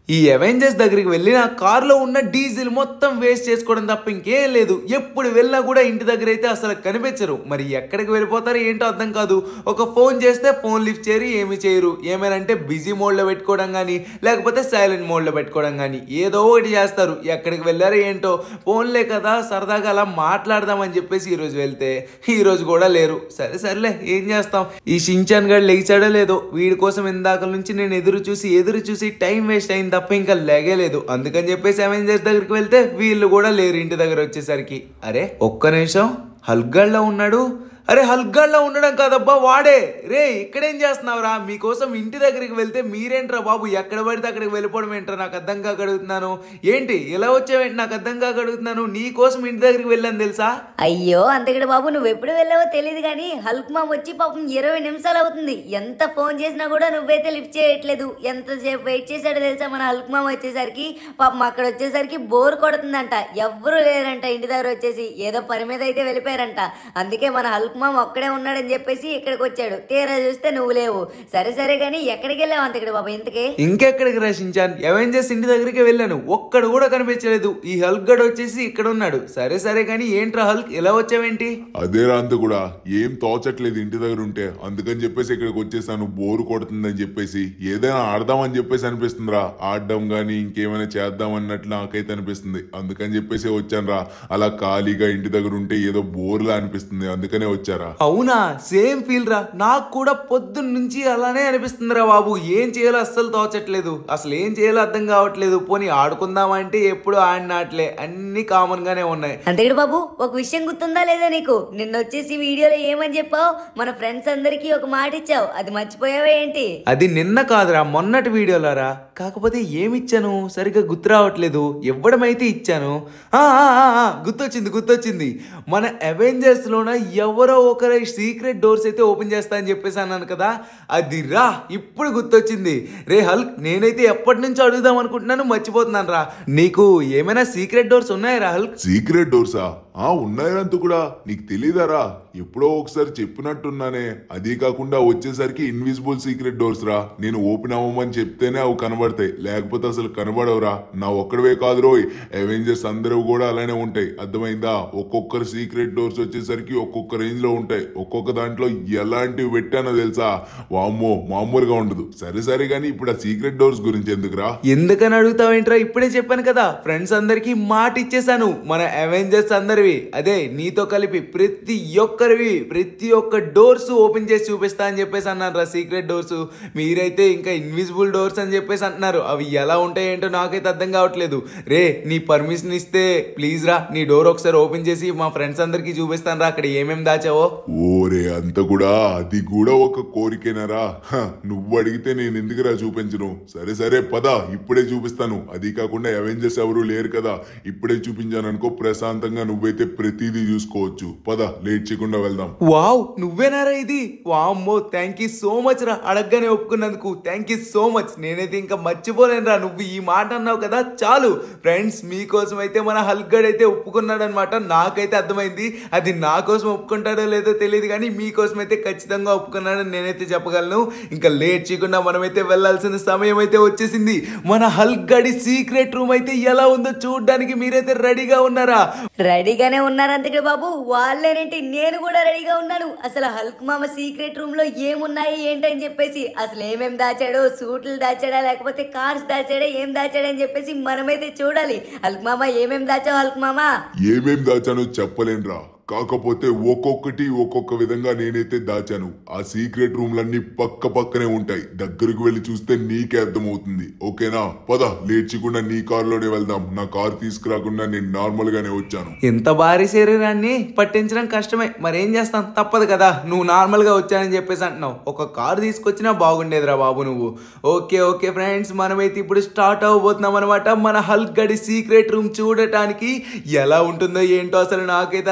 ఈ అవెంజర్స్ దగ్గరికి వెళ్ళి నా కార్లో ఉన్న డీజిల్ మొత్తం వేస్ట్ చేసుకోవడం తప్ప ఇంకేం లేదు ఎప్పుడు వెళ్ళినా కూడా ఇంటి దగ్గర అయితే అసలు కనిపించరు మరి ఎక్కడికి వెళ్ళిపోతారో ఏంటో అర్థం కాదు ఒక ఫోన్ చేస్తే ఫోన్ లిఫ్ట్ చేయరు ఏమి చేయరు ఏమైనా బిజీ మోడ్లో పెట్టుకోవడం కానీ లేకపోతే సైలెంట్ మోడ్లో పెట్టుకోవడం కానీ ఏదో ఒకటి చేస్తారు ఎక్కడికి వెళ్ళారో ఏంటో ఫోన్లే కదా సరదాగా అలా మాట్లాడదామని చెప్పేసి ఈరోజు వెళ్తే ఈ రోజు కూడా లేరు సరే సర్లే ఏం చేస్తాం ఈ షించాన్ గడు లేచాడో లేదో వీడి కోసం ఇందాక నుంచి నేను ఎదురు చూసి ఎదురు చూసి టైం వేస్ట్ అయింది తప్ప ఇంకా లేగలేదు అందుకని చెప్పేసి అవెంజర్స్ దగ్గరికి వెళ్తే వీళ్ళు కూడా లేరు ఇంటి దగ్గర వచ్చేసరికి అరే ఒక్క నిమిషం హల్గడ్లో ఉన్నాడు అరే హల్గడ్లో ఉండడం కాదబ్బా వాడే రే ఇక్కడేం చేస్తున్నావురా మీకోసం ఇంటి దగ్గరికి వెళ్తే మీరేంట్రా బాబు ఎక్కడ పడితే అక్కడికి వెళ్ళిపోవడం ఏంట్రా నాకు అర్థం కాక అడుగుతున్నాను ఏంటి ఎలా వచ్చావేంటి నాకు అర్థం కాక అడుగుతున్నాను నీ కోసం ఇంటి దగ్గరికి వెళ్ళాను తెలుసా అయ్యో అంతకడ బాబు నువ్వు ఎప్పుడు వెళ్ళావో తెలియదు కానీ హల్క్ మామ్ వచ్చి పాపం ఇరవై నిమిషాలు అవుతుంది ఎంత ఫోన్ చేసినా కూడా నువ్వైతే లిఫ్ట్ చేయట్లేదు ఎంతసేపు వెయిట్ చేశాడో తెలుసా మన హల్క్ మామ్ వచ్చేసరికి పాపం అక్కడ వచ్చేసరికి బోర్ కొడుతుందంట ఎవ్వరూ లేరంట ఇంటి దగ్గర వచ్చేసి ఏదో పని మీద అయితే వెళ్ళిపోయారంట అందుకే మన హల్క్ మామ్ ఒక్కడే ఉన్నాడని చెప్పేసి ఇక్కడికి వచ్చాడు తీరా చూస్తే నువ్వు లేవు సరే సరే కానీ ఎక్కడికి వెళ్ళావు అంతకడ బాబు ఇంతకే ఇంకెక్కడికి రచించాను అవెంజర్స్ ఇంటి దగ్గరికి వెళ్ళాను ఒక్కడు కూడా కనిపించలేదు ఈ హల్క్ గడు వచ్చేసి ఇక్కడ ఉన్నాడు సరే సరే కానీ ఏంట్రా హల్క్ ఎలా వచ్చావేంటి అదే అంత కూడా ఏం తోచట్లేదు ఇంటి దగ్గర ఉంటే అందుకని చెప్పేసి ఇక్కడికి వచ్చేసాను బోరు కొడుతుందని చెప్పేసి ఏదైనా ఆడదామని చెప్పేసి అనిపిస్తుందిరా ఆడడం కానీ ఇంకేమైనా చేద్దాం అన్నట్లు నాకైతే అనిపిస్తుంది అందుకని చెప్పేసి వచ్చాను రా అలా ఖాళీగా ఇంటి దగ్గర ఉంటే ఏదో బోర్లా అనిపిస్తుంది అందుకనే వచ్చారా అవునా సేమ్ ఫీల్ రా నాకు కూడా పొద్దున్న నుంచి అలానే అనిపిస్తుందిరా బాబు ఏం చేయాలో అస్సలు తోచట్లేదు అసలు ఏం చేయాలో అర్థం కావట్లేదు పోనీ ఆడుకుందామా అంటే ఎప్పుడు ఆడినాట్లే అన్ని కామన్ గానే ఉన్నాయి అంతేడు బాబు ఒక విషయం గుర్తుందా లేదా నీకు నిన్న వచ్చేసి వీడియోలో ఏమని చెప్పావు మన ఫ్రెండ్స్ అందరికీ ఒక మాట ఇచ్చావు అది మర్చిపోయావా ఏంటి అది నిన్న కాదురా మొన్నటి వీడియోలారా కాకపోతే ఏమిచ్చాను సరిగ్గా గుర్తు రావట్లేదు ఇవ్వడమైతే ఇచ్చాను ఆ, ఆ, ఆ, ఆ, గుర్తొచ్చింది గుర్తొచ్చింది మన అవెంజర్స్ లోన ఎవరో ఒకరి సీక్రెట్ డోర్స్ అయితే ఓపెన్ చేస్తా అని చెప్పేసి అన్నాను కదా అది రా ఇప్పుడు గుర్తొచ్చింది రే హల్క్ నేనైతే ఎప్పటి నుంచో అడుగుదాం అనుకుంటున్నాను మర్చిపోతున్నాను రా నీకు ఏమైనా సీక్రెట్ డోర్స్ ఉన్నాయా రా హల్క్ సీక్రెట్ డోర్సా ఆ ఉన్నాయంత కూడా నీకు తెలీదారా ఎప్పుడో ఒకసారి చెప్పినట్టున్నానే అదే కాకుండా వచ్చేసరికి ఇన్విజిబుల్ సీక్రెట్ డోర్స్ రా నేను ఓపెన్ అవ్వమని చెప్తేనే అవి కనబడతాయి లేకపోతే అసలు కనబడవురా నా ఒక్కడవే కాదు రోయ్ అవెంజర్స్ అందరూ కూడా అలానే ఉంటాయి అర్థమైందా ఒక్కొక్కరు సీక్రెట్ డోర్స్ వచ్చేసరికి ఒక్కొక్క రేంజ్ లో ఉంటాయి ఒక్కొక్క దాంట్లో ఎలాంటివి పెట్టానో తెలుసా వామ్మో మామూలుగా ఉండదు సరే సరే కానీ ఇప్పుడు ఆ సీక్రెట్ డోర్స్ గురించి ఎందుకురా ఎందుకని అడుగుతావేంట్రా ఇప్పుడే చెప్పాను కదా ఫ్రెండ్స్ అందరికి మాట ఇచ్చేసాను మన అవెంజర్స్ అందరివి అదే నీతో కలిపి ప్రతి ఒక్కరివి ప్రతి ఒక్క డోర్స్ ఓపెన్ చేసి చూపిస్తా అని చెప్పేసి అన్నారు రా సీక్రెట్ డోర్స్ మీరైతే ఇంకా ఇన్విజిబుల్ డోర్స్ అని చెప్పేసి అంటున్నారు అవి ఎలా ఉంటాయేంటో నాకైతే అర్థం కావట్లేదు రే నీ పర్మిషన్ ఇస్తే ప్లీజ్ రా నీ డోర్ ఒకసారి ఓపెన్ చేసి మా ఫ్రెండ్స్ అందరికి చూపిస్తాను రా అక్కడ ఏమేమి దాచావో ఓరే అంత కూడా అది కూడా ఒక కోరికేనారా హ, నువ్వు అడిగితే నేను ఎందుకురా చూపించను సరే సరే పద ఇప్పుడే చూపిస్తాను అది కాకుండా అవెంజర్స్ ఎవరు లేరు కదా ఇప్పుడే చూపించాను అనుకో ప్రశాంతంగా నువ్వైతే ప్రతిదీ చూసుకోవచ్చు పద లేట్ చేయకుండా వెళ్దాం వావ్ నువ్వేనారా ఇది వామ్మో థ్యాంక్ యూ సో మచ్ రా అడగగానే ఒప్పుకున్నందుకు థ్యాంక్ యూ సో మచ్ నేనైతే ఇంకా మర్చిపోలేను రా నువ్వు ఈ మాట అన్నావు కదా చాలు ఫ్రెండ్స్ మీకోసం అయితే మన హల్గడ్ అయితే ఒప్పుకున్నాడు అనమాట నాకైతే అర్థమైంది అది నా కోసం ఒప్పుకుంటాడో లేదో తెలియదు కానీ మీకోసం అయితే ఖచ్చితంగా ఒప్పుకున్నాడని నేనైతే చెప్పగలను ఇంకా లేట్ చేయకుండా మనమైతే వెళ్ళాల్సిన సమయం అయితే వచ్చేసింది మన హల్గడి సీక్రెట్ రూమ్ అయితే ఎలా ఉందో చూడడానికి మీరైతే రెడీగా ఉన్నారా రెడీగానే ఉన్నారు అంతకే బాబు వాళ్ళేనేంటి నేను కూడా రెడీగా ఉన్నాను అసలు హల్క్ మామ సీక్రెట్ రూమ్ లో ఏమున్నాయి ఏంటని చెప్పేసి అసలు ఏమేం దాచాడో సూట్లు దాచాడా లేకపోతే కార్స్ దాచాడా ఏం దాచాడని చెప్పేసి మనమైతే చూడాలి హల్క్ మామ ఏమేం దాచావు హల్క్ మామ ఏమేం దాచానో చెప్పలేనురా కాకపోతే ఒక్కొక్కటి ఒక్కొక్క విధంగా నేనైతే దాచాను ఆ సీక్రెట్ రూమ్లన్నీ పక్క పక్కనే ఉంటాయి దగ్గరకు వెళ్ళి చూస్తే నీకే అర్థమవుతుంది ఓకేనా పద లేట్ చేయకుండా నీ కారులోనే వెళ్దాం నా కారు తీసుకురాకుండా నేను నార్మల్ గానే వచ్చాను ఇంత భారీ శరీరాన్ని పట్టించడం కష్టమే మరేం చేస్తాం తప్పదు కదా నువ్వు నార్మల్గా వచ్చానని చెప్పేసి అంటున్నావు ఒక కారు తీసుకొచ్చినా బాగుండేదిరా బాబు నువ్వు ఓకే ఓకే ఫ్రెండ్స్ మనమైతే ఇప్పుడు స్టార్ట్ అవ్వబోతున్నాం అనమాట మన హల్క్ గడి సీక్రెట్ రూమ్ చూడటానికి ఎలా ఉంటుందో ఏంటో అసలు నాకైతే అర్థం కావట్లేదు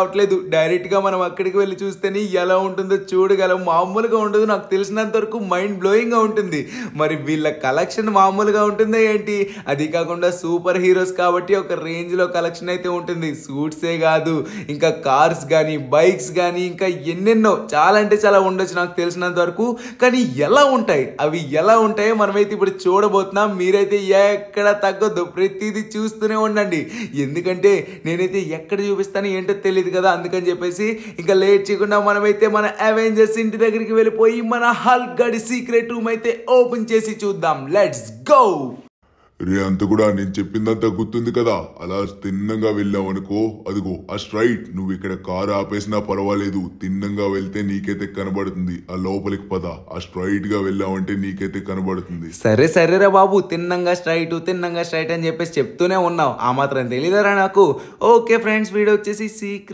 కావట్లేదు డైరెక్ట్ గా మనం అక్కడికి వెళ్ళి చూస్తేనే ఎలా ఉంటుందో చూడగలం మామూలుగా ఉండదు నాకు తెలిసినంత వరకు మైండ్ బ్లోయింగ్ గా ఉంటుంది మరి వీళ్ళ కలెక్షన్ మామూలుగా ఉంటుందా ఏంటి అది కాకుండా సూపర్ హీరోస్ కాబట్టి ఒక రేంజ్ లో కలెక్షన్ అయితే ఉంటుంది సూట్సే కాదు ఇంకా కార్స్ కానీ బైక్స్ కానీ ఇంకా ఎన్నెన్నో చాలా అంటే చాలా ఉండొచ్చు నాకు తెలిసినంత వరకు కానీ ఎలా ఉంటాయి అవి ఎలా ఉంటాయో మనమైతే ఇప్పుడు చూడబోతున్నాం మీరైతే ఎక్కడ తగ్గొద్దు ప్రతిదీ చూస్తూనే ఉండండి ఎందుకంటే నేనైతే ఎక్కడ చూపిస్తాను ఏంటో తెలియదు కదా అందుకని చెప్పేసి ఇంకా లేట్ చేయకుండా మనమైతే మన అవెంజర్స్ ఇంటి దగ్గరికి వెళ్ళిపోయి మన హల్క్ గడి సీక్రెట్ రూమ్ అయితే ఓపెన్ చేసి చూద్దాం లెట్స్ గో రే అంత కూడా నేను చెప్పిందంతా గుర్తుంది కదా అలా తిన్నంగా వెళ్ళావనుకో అదిగో ఆ స్ట్రైట్ నువ్వు ఇక్కడ కారు ఆపేసినా పర్వాలేదు తిన్నంగా వెళ్తే నీకైతే కనబడుతుంది ఆ లోపలికి పద ఆ స్ట్రైట్ గా వెళ్ళావంటే నీకైతే కనబడుతుంది సరే సరేరా బాబు తిన్నంగా స్ట్రైట్ తిన్నంగా స్ట్రైట్ అని చెప్పేసి చెప్తూనే ఉన్నావు ఆ మాత్రం తెలియదరా నాకు ఓకే ఫ్రెండ్స్ వీడియో వచ్చేసి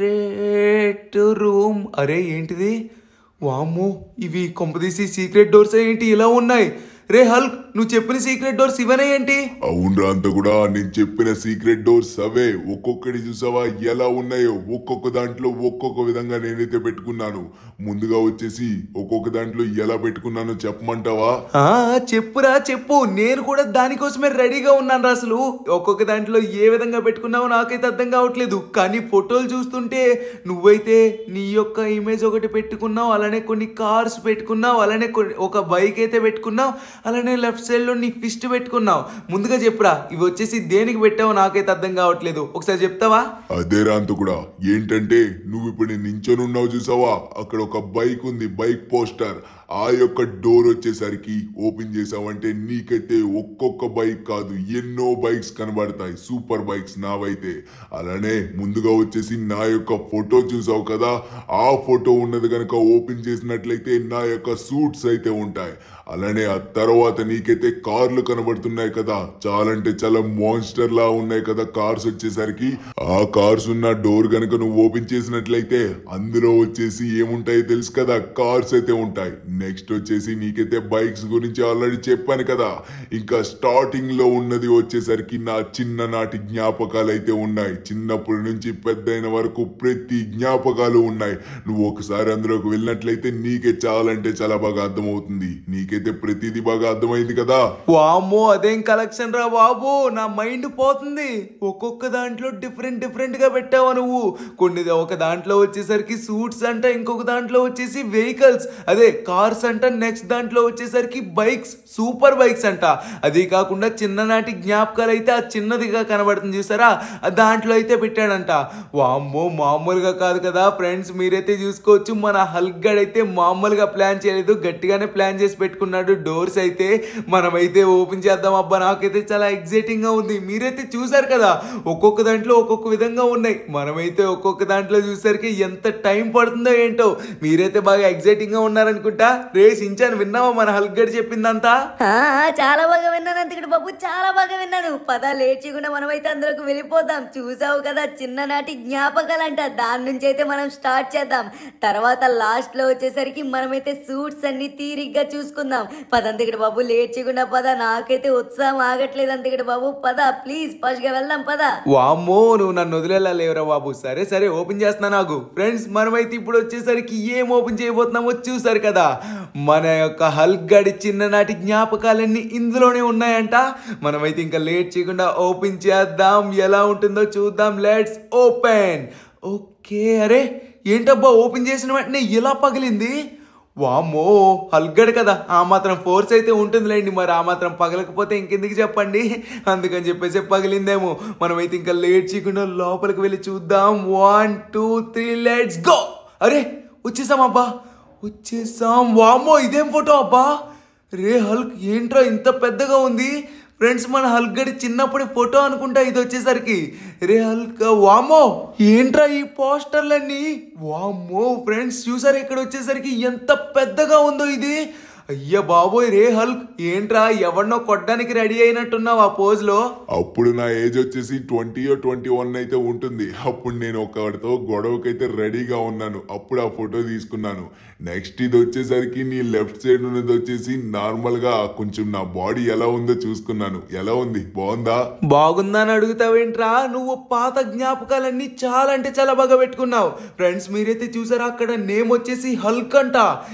సీక్రెట్ రూమ్ అరే ఏంటిది వామ్మో ఇవి కొంపదీసి సీక్రెట్ డోర్స్ ఏంటి ఇలా ఉన్నాయి రే హల్క్ నువ్వు చెప్పిన సీక్రెట్ డోర్స్ ఇవనే ఏంటి అవునరా అంత కూడా నేను చెప్పిన సీక్రెట్ డోర్స్ అవే ఒక్కొక్కటి చూసావా ఎలా ఉన్నాయో ఒక్కొక్క దాంట్లో ఒక్కొక్క విధంగా నేనైతే పెట్టుకున్నాను ముందుగా వచ్చేసి ఒక్కొక్క దాంట్లో ఎలా పెట్టుకున్నానో చెప్పమంటావా ఆ చెప్పురా చెప్పు నేను కూడా దానికోసమే రెడీగా ఉన్నాను రా అసలు ఒక్కొక్క దాంట్లో ఏ విధంగా పెట్టుకున్నావో నాకైతే అర్థం కావట్లేదు కానీ ఫోటోలు చూస్తుంటే నువ్వైతే నీ యొక్క ఇమేజ్ ఒకటి పెట్టుకున్నావు అలానే కొన్ని కార్స్ పెట్టుకున్నావు అలానే కొన్ని- ఒక బైక్ అయితే పెట్టుకున్నావు అలానే లెఫ్ట్ సైడ్లో నీ ఫిస్ట్ పెట్టుకున్నావు ముందుగా చెప్పురా ఇవి వచ్చేసి దేనికి పెట్టావో నాకైతే అర్థం కావట్లేదు ఒకసారి చెప్తావా అదే రాంత కూడా ఏంటంటే నువ్వు ఇప్పుడు నేను నించొని ఉన్నావు చూసావా అక్కడ ఒక బైక్ ఉంది బైక్ పోస్టర్ ఆ యొక్క డోర్ వచ్చేసరికి ఓపెన్ చేసావంటే నీకైతే ఒక్కొక్క బైక్ కాదు ఎన్నో బైక్స్ కనబడతాయి సూపర్ బైక్స్ నావైతే అలానే ముందుగా వచ్చేసి నా యొక్క ఫోటో చూసావు కదా ఆ ఫోటో ఉన్నది కనుక ఓపెన్ చేసినట్లయితే నా యొక్క సూట్స్ అయితే ఉంటాయి అలానే ఆ తర్వాత నీకైతే కార్లు కనబడుతున్నాయి కదా చాలా అంటే చాలా మాన్స్టర్ లా ఉన్నాయి కదా కార్స్ వచ్చేసరికి ఆ కార్స్ ఉన్న డోర్ గనుక నువ్వు ఓపెన్ చేసినట్లయితే అందులో వచ్చేసి ఏముంటాయో తెలుసు కదా కార్స్ అయితే ఉంటాయి నెక్స్ట్ వచ్చేసి నీకైతే బైక్స్ గురించి ఆల్రెడీ చెప్పాను కదా ఇంకా స్టార్టింగ్ లో ఉన్నది వచ్చేసరికి నా చిన్ననాటి జ్ఞాపకాలు అయితే ఉన్నాయి చిన్నప్పటి నుంచి పెద్దయిన వరకు ప్రతి జ్ఞాపకాలు ఉన్నాయి నువ్వు ఒకసారి అందులోకి వెళ్ళినట్లయితే నీకే చాలా అంటే చాలా బాగా అర్థమవుతుంది నీకైతే ప్రతిదీ బాగా అర్థమైంది కదా వామ్మో అదేం కలెక్షన్ రా బాబు నా మైండ్ పోతుంది ఒక్కొక్క దాంట్లో డిఫరెంట్ డిఫరెంట్ గా పెట్టావు నువ్వు కొన్ని ఒక దాంట్లో వచ్చేసరికి సూట్స్ అంట ఇంకొక దాంట్లో వచ్చేసి వెహికల్స్ అదే కార్స్ అంట నెక్స్ట్ దాంట్లో వచ్చేసరికి బైక్స్ సూపర్ బైక్స్ అంట అది కాకుండా చిన్ననాటి జ్ఞాపకాలు అయితే ఆ చిన్నదిగా కనబడుతుంది చూసారా ఆ దాంట్లో అయితే పెట్టాడంట వామ్మో మామూలుగా కాదు కదా ఫ్రెండ్స్ మీరైతే చూసుకోవచ్చు మన హల్క్ గడ్ అయితే మామూలుగా ప్లాన్ చేయలేదు గట్టిగానే ప్లాన్ చేసి పెట్టుకున్నాడు డోర్స్ అయితే మనమైతే ఓపెన్ చేద్దాం అబ్బా నాకైతే చాలా ఎగ్జైటింగ్ గా ఉంది మీరైతే చూసారు కదా ఒక్కొక్క దాంట్లో ఒక్కొక్క విధంగా ఉన్నాయి మనమైతే ఒక్కొక్క దాంట్లో చూసరికి ఎంత టైం పడుతుందో ఏంటో మీరైతే బాగా ఎగ్జైటింగ్ గా ఉన్నారనుకుంటా రేస్ ఇంచాను విన్నావా మన హల్క్ గడ్ చెప్పిందంతా ఆ, చాలా బాగా విన్నాను అంతకుడు బాబు చాలా బాగా విన్నాను పద లేట్ చేయకుండా మనమైతే అందులోకి వెళ్ళిపోదాం చూసావు కదా చిన్ననాటి జ్ఞాపకాలంట దాని నుంచి అయితే మనం స్టార్ట్ చేద్దాం తర్వాత లాస్ట్ లో వచ్చేసరికి మనమైతే సూట్స్ అన్ని తీరిగ్గా చూసుకుందాం పద అంతకుడు బాబు లేట్ చేయకుండా పద నాకైతే ఉత్సాహం ఆగట్లేదు అంతకుడు బాబు పద ప్లీజ్ ఫస్ట్ గా వెళ్దాం పద వామ్మో నువ్వు నన్ను వదిలేలా లేవురా బాబు సరే సరే ఓపెన్ చేస్తున్నా నాకు ఫ్రెండ్స్ మనమైతే ఇప్పుడు వచ్చేసరికి ఏం ఓపెన్ చేయబోతున్నామో చూసారు కదా మన యొక్క హల్క్ గడి చిన్ననాటి జ్ఞాపకాలన్నీ ఇందులోనే ఉన్నాయంట మనమైతే ఇంకా లేట్ చేయకుండా ఓపెన్ చేద్దాం ఎలా ఉంటుందో చూద్దాం లెట్స్ ఓపెన్ ఓకే అరే ఏంటబ్బా ఓపెన్ చేసిన వెంటనే ఎలా పగిలింది వామ్మో హల్గడ్ కదా ఆ మాత్రం ఫోర్స్ అయితే ఉంటుందిలేండి మరి ఆ మాత్రం పగలకపోతే ఇంకెందుకు చెప్పండి అందుకని చెప్పేసి పగిలిందేమో మనమైతే ఇంకా లేట్ చేయకుండా లోపలికి వెళ్ళి చూద్దాం one two three let's go అరే వచ్చేసాం అబ్బా వచ్చేసాం వామ్మో ఇదేం ఫోటో అబ్బా రే హల్క్ ఏంట్రా ఇంత పెద్దగా ఉంది ఫ్రెండ్స్ మన హల్క్ గడి చిన్నప్పటి ఫోటో అనుకుంటా ఇది వచ్చేసరికి రే హల్క్ వామ్మో ఏంట్రా ఈ పోస్టర్లన్నీ వామ్మో ఫ్రెండ్స్ చూసారు ఇక్కడ వచ్చేసరికి ఎంత పెద్దగా ఉందో ఇది అయ్య బాబోయ్ రే హల్క్ ఏంట్రా ఎవరినో కొట్టడానికి రెడీ అయినట్టున్నావు ఆ పోజ్ లో అప్పుడు నా ఏజ్ వచ్చేసి ట్వంటీ ట్వంటీ వన్ అయితే ఉంటుంది అప్పుడు నేను ఒకరితో గొడవకైతే రెడీగా ఉన్నాను అప్పుడు ఆ ఫోటో తీసుకున్నాను నెక్స్ట్ ఇది వచ్చేసరికి నీ లెఫ్ట్ సైడ్ ఉన్నది వచ్చేసి నార్మల్ గా కొంచెం నా బాడీ ఎలా ఉందో చూసుకున్నాను ఎలా ఉంది బాగుందా బాగుందని అడుగుతావేంట్రా నువ్వు పాత జ్ఞాపకాలన్నీ చాలా అంటే చాలా బాగా పెట్టుకున్నావు ఫ్రెండ్స్ మీరైతే చూసారా అక్కడ నేమ్ వచ్చేసి హల్క్ అంట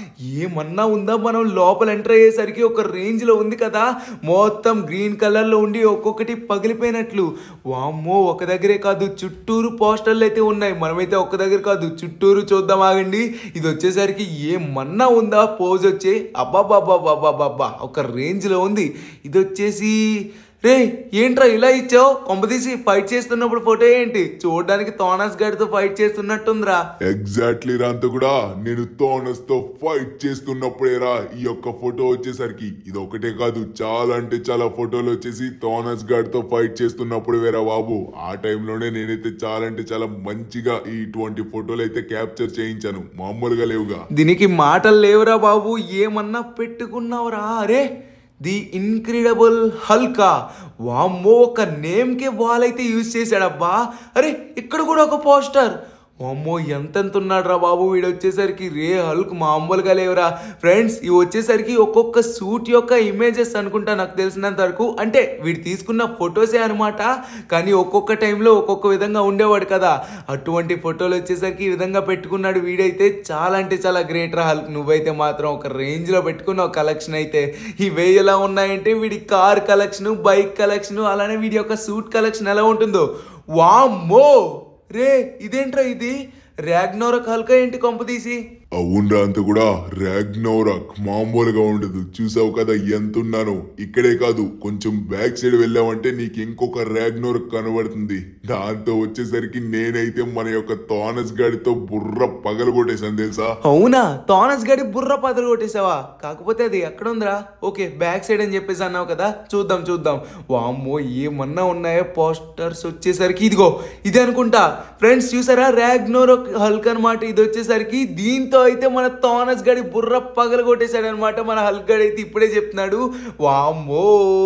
ఏమన్నా ఉందా మనం లోపల ఎంటర్ అయ్యేసరికి ఒక రేంజ్ లో ఉంది కదా మొత్తం గ్రీన్ కలర్ లో ఉండి ఒక్కొక్కటి పగిలిపోయినట్లు వామ్మో ఒక దగ్గరే కాదు చుట్టూరు పోస్టర్లు అయితే ఉన్నాయి మనమైతే ఒక్క దగ్గర కాదు చుట్టూరు చూద్దాం ఆగండి ఇది వచ్చేసరికి ఏమన్నా ఉందా పోజ్ వచ్చి అబ్బాబాబాబాబాబా ఒక రేంజ్ లో ఉంది ఇది వచ్చేసి రే ఏంట్రా ఇలా ఇచ్చావు కొంపదీసి ఫైట్ చేస్తున్నప్పుడు ఫోటో ఏంటి చూడడానికి థానస్ గడితో ఫైట్ చేస్తున్నట్టుందిరా ఎగ్జాక్ట్లీ రాంత కూడా నేను థానస్ తో ఫైట్ చేస్తున్నప్పుడేరా ఈ యొక్క ఫోటో వచ్చేసరికి ఇది ఒకటే కాదు చాలా అంటే చాలా ఫోటోలు వచ్చేసి థానస్ గాడ్ తో ఫైట్ చేస్తున్నప్పుడు వేరా బాబు ఆ టైంలోనే నేనైతే చాలా అంటే చాలా మంచిగా ఈ ఇటువంటి ఫోటోలు అయితే క్యాప్చర్ చేయించాను మామూలుగా లేవుగా దీనికి మాటలు లేవురా బాబు ఏమన్నా పెట్టుకున్నావురా అరే ది ఇన్క్రెడిబుల్ హల్కా వామ్మో ఒక నేమ్కే వాల్ అయితే యూజ్ చేశాడబ్బా అరే ఇక్కడ కూడా ఒక పోస్టర్ వామ్మో ఎంతెంత ఉన్నాడురా బాబు వీడు వచ్చేసరికి రే హల్క్ మామూలుగా లేవురా ఫ్రెండ్స్ ఇవి వచ్చేసరికి ఒక్కొక్క సూట్ యొక్క ఇమేజెస్ అనుకుంటా నాకు తెలిసినంత వరకు అంటే వీడు తీసుకున్న ఫొటోసే అనమాట కానీ ఒక్కొక్క టైంలో ఒక్కొక్క విధంగా ఉండేవాడు కదా అటువంటి ఫోటోలు వచ్చేసరికి ఈ విధంగా పెట్టుకున్నాడు వీడైతే చాలా అంటే చాలా గ్రేట్ రా హల్క్ నువ్వైతే మాత్రం ఒక రేంజ్లో పెట్టుకున్నావు కలెక్షన్ అయితే ఇవే ఎలా ఉన్నాయంటే వీడి కార్ కలెక్షన్ బైక్ కలెక్షన్ అలానే వీడి యొక్క సూట్ కలెక్షన్ ఎలా ఉంటుందో వామ్మో రే ఇదేంట్రా ఇది ర్యాగ్నోరక్ హల్కా ఏంటి కొంప తీసి అవునరా అంత కూడా రాగ్నోరాక్ మామూలుగా ఉండదు చూసావు కదా ఎంత ఉన్నానో ఇక్కడే కాదు కొంచెం బ్యాక్ సైడ్ వెళ్ళామంటే నీకు ఇంకొక రాగ్నోరక్ కనబడుతుంది దాంతో వచ్చేసరికి నేనైతే మన యొక్క థానస్ గాడితో బుర్ర పగల కొట్టేశాను తెలుసా అవునా థానస్ గడి బుర్ర పదలు కొట్టేసావా కాకపోతే అది ఎక్కడ ఉందిరా ఓకే బ్యాక్ సైడ్ అని చెప్పేసి అన్నావు కదా చూద్దాం చూద్దాం వామ్మో ఏమన్నా ఉన్నాయో పోస్టర్స్ వచ్చేసరికి ఇదిగో ఇది అనుకుంటా ఫ్రెండ్స్ చూసారా ర్యాగ్నోరో హల్క్ అనమాట ఇది వచ్చేసరికి దీంతో అయితే మన థానస్ గడి బుర్ర పగల కొట్టేశాడు అనమాట మన హల్క్ గడి అయితే ఇప్పుడే చెప్తున్నాడు వామ్మో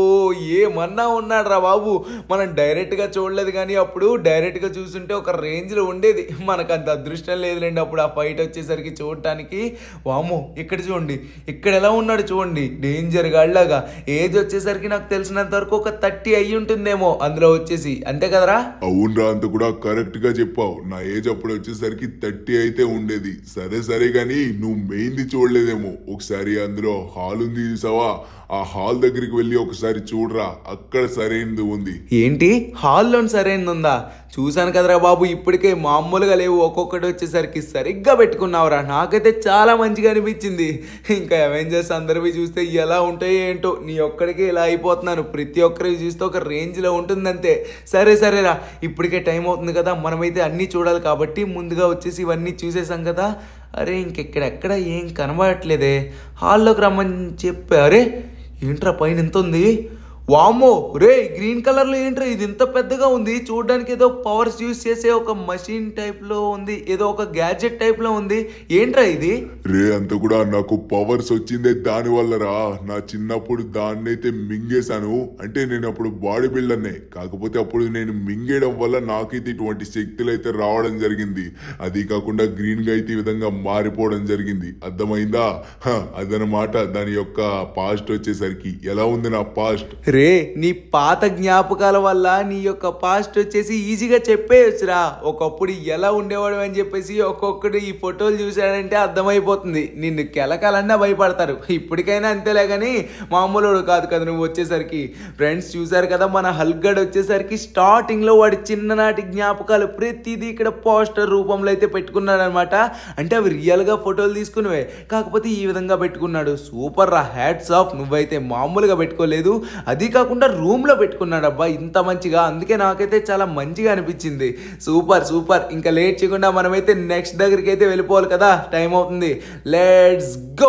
ఏమన్నా ఉన్నాడు రా బాబు మనం డైరెక్ట్గా చూడలేదు కానీ అప్పుడు డైరెక్ట్గా చూస్తుంటే ఒక రేంజ్లో ఉండేది మనకు అంత అదృష్టం లేదులేండి అప్పుడు ఆ ఫైట్ వచ్చేసరికి చూడటానికి వామ్మో ఇక్కడ చూడండి ఇక్కడ ఎలా ఉన్నాడు చూడండి డేంజర్ గాళ్ళగా ఏజ్ వచ్చేసరికి నాకు తెలిసినంత వరకు ఒక థర్టీ అయ్యి ఉంటుందేమో అందులో వచ్చేసి అంతే కదరా అవునరా అంత కూడా కరెక్ట్ గా చెప్పావు నా ఏజ్ అప్పుడు వచ్చేసరికి థర్టీ అయితే ఉండేది సరే సరే గాని నువ్వు మెయిన్ది చూడలేదేమో ఒకసారి అందులో హాల్ ఉంది చూసావా ఆ హాల్ దగ్గరికి వెళ్ళి ఒకసారి చూడరా అక్కడ సరైనది ఉంది ఏంటి హాల్లో సరైనది ఉందా చూశాను కదరా బాబు ఇప్పటికే మామూలుగా లేవు ఒక్కొక్కటి వచ్చేసరికి సరిగ్గా పెట్టుకున్నావురా నాకైతే చాలా మంచిగా అనిపించింది ఇంకా అవెంజర్స్ అందరివి చూస్తే ఎలా ఉంటాయో ఏంటో నీ ఒక్కడికే ఇలా అయిపోతున్నాను ప్రతి ఒక్కరికి చూస్తే ఒక రేంజ్లో ఉంటుందంతే సరే సరేరా ఇప్పటికే టైం అవుతుంది కదా మనమైతే అన్నీ చూడాలి కాబట్టి ముందుగా వచ్చేసి ఇవన్నీ చూసేసాం కదా అరే ఇంకెక్కడెక్కడ ఏం కనబడట్లేదే హాల్లోకి రమ్మని చెప్పా అరే ఏంట్రా పైన ఎంత ఉంది వామ్మో రే గ్రీన్ కలర్లో ఏంట్రా ఇది ఇంత పెద్దగా ఉంది చూడడానికి ఏదో పవర్స్ యూస్ చేసే ఒక మషిన్ టైప్లో ఉంది ఏదో ఒక గ్యాడ్జెట్ టైప్లో ఉంది ఏంట్రా ఇది రే అంత కూడా నాకు పవర్స్ వచ్చిందే దాని వల్లరా నా చిన్నప్పుడు దాన్నైతే మింగేశాను అంటే నేను అప్పుడు బాడీ బిల్డర్నే కాకపోతే అప్పుడు నేను మింగేయడం వల్ల నాకైతే ఇటువంటి శక్తులు అయితే రావడం జరిగింది అది కాకుండా గ్రీన్ గా అయితే ఈ విధంగా మారిపోవడం జరిగింది అర్థమైందా హ, అదనమాట దాని యొక్క పాస్ట్ వచ్చేసరికి ఎలా ఉంది నా పాస్ట్ రే నీ పాత జ్ఞాపకాల వల్ల నీ యొక్క పాస్ట్ వచ్చేసి ఈజీగా చెప్పేయచ్చురా ఒకప్పుడు ఎలా ఉండేవాడు అని చెప్పేసి ఒక్కొక్కడు ఈ ఫోటోలు చూశాడంటే అర్థమైపోతుంది నిన్ను కెలకాలన్నా భయపడతారు ఇప్పటికైనా అంతేలే కానీ మామూలుడు కాదు కదా నువ్వు వచ్చేసరికి ఫ్రెండ్స్ చూశారు కదా మన హల్గడ్ వచ్చేసరికి స్టార్టింగ్లో వాడి చిన్ననాటి జ్ఞాపకాలు ప్రతిదీ ఇక్కడ పోస్టర్ రూపంలో అయితే పెట్టుకున్నాడు అనమాట అంటే అవి రియల్గా ఫోటోలు తీసుకునివే కాకపోతే ఈ విధంగా పెట్టుకున్నాడు సూపర్ రా హ్యాట్స్ ఆఫ్ నువ్వైతే మామూలుగా పెట్టుకోలేదు అది కాకుండా రూమ్లో పెట్టుకున్నాడు అబ్బా ఇంత మంచిగా అందుకే నాకైతే చాలా మంచిగా అనిపించింది సూపర్ సూపర్ ఇంకా లేట్ చేయకుండా మనమైతే నెక్స్ట్ దగ్గరికి అయితే వెళ్ళిపోవాలి కదా టైం అవుతుంది లెట్స్ గో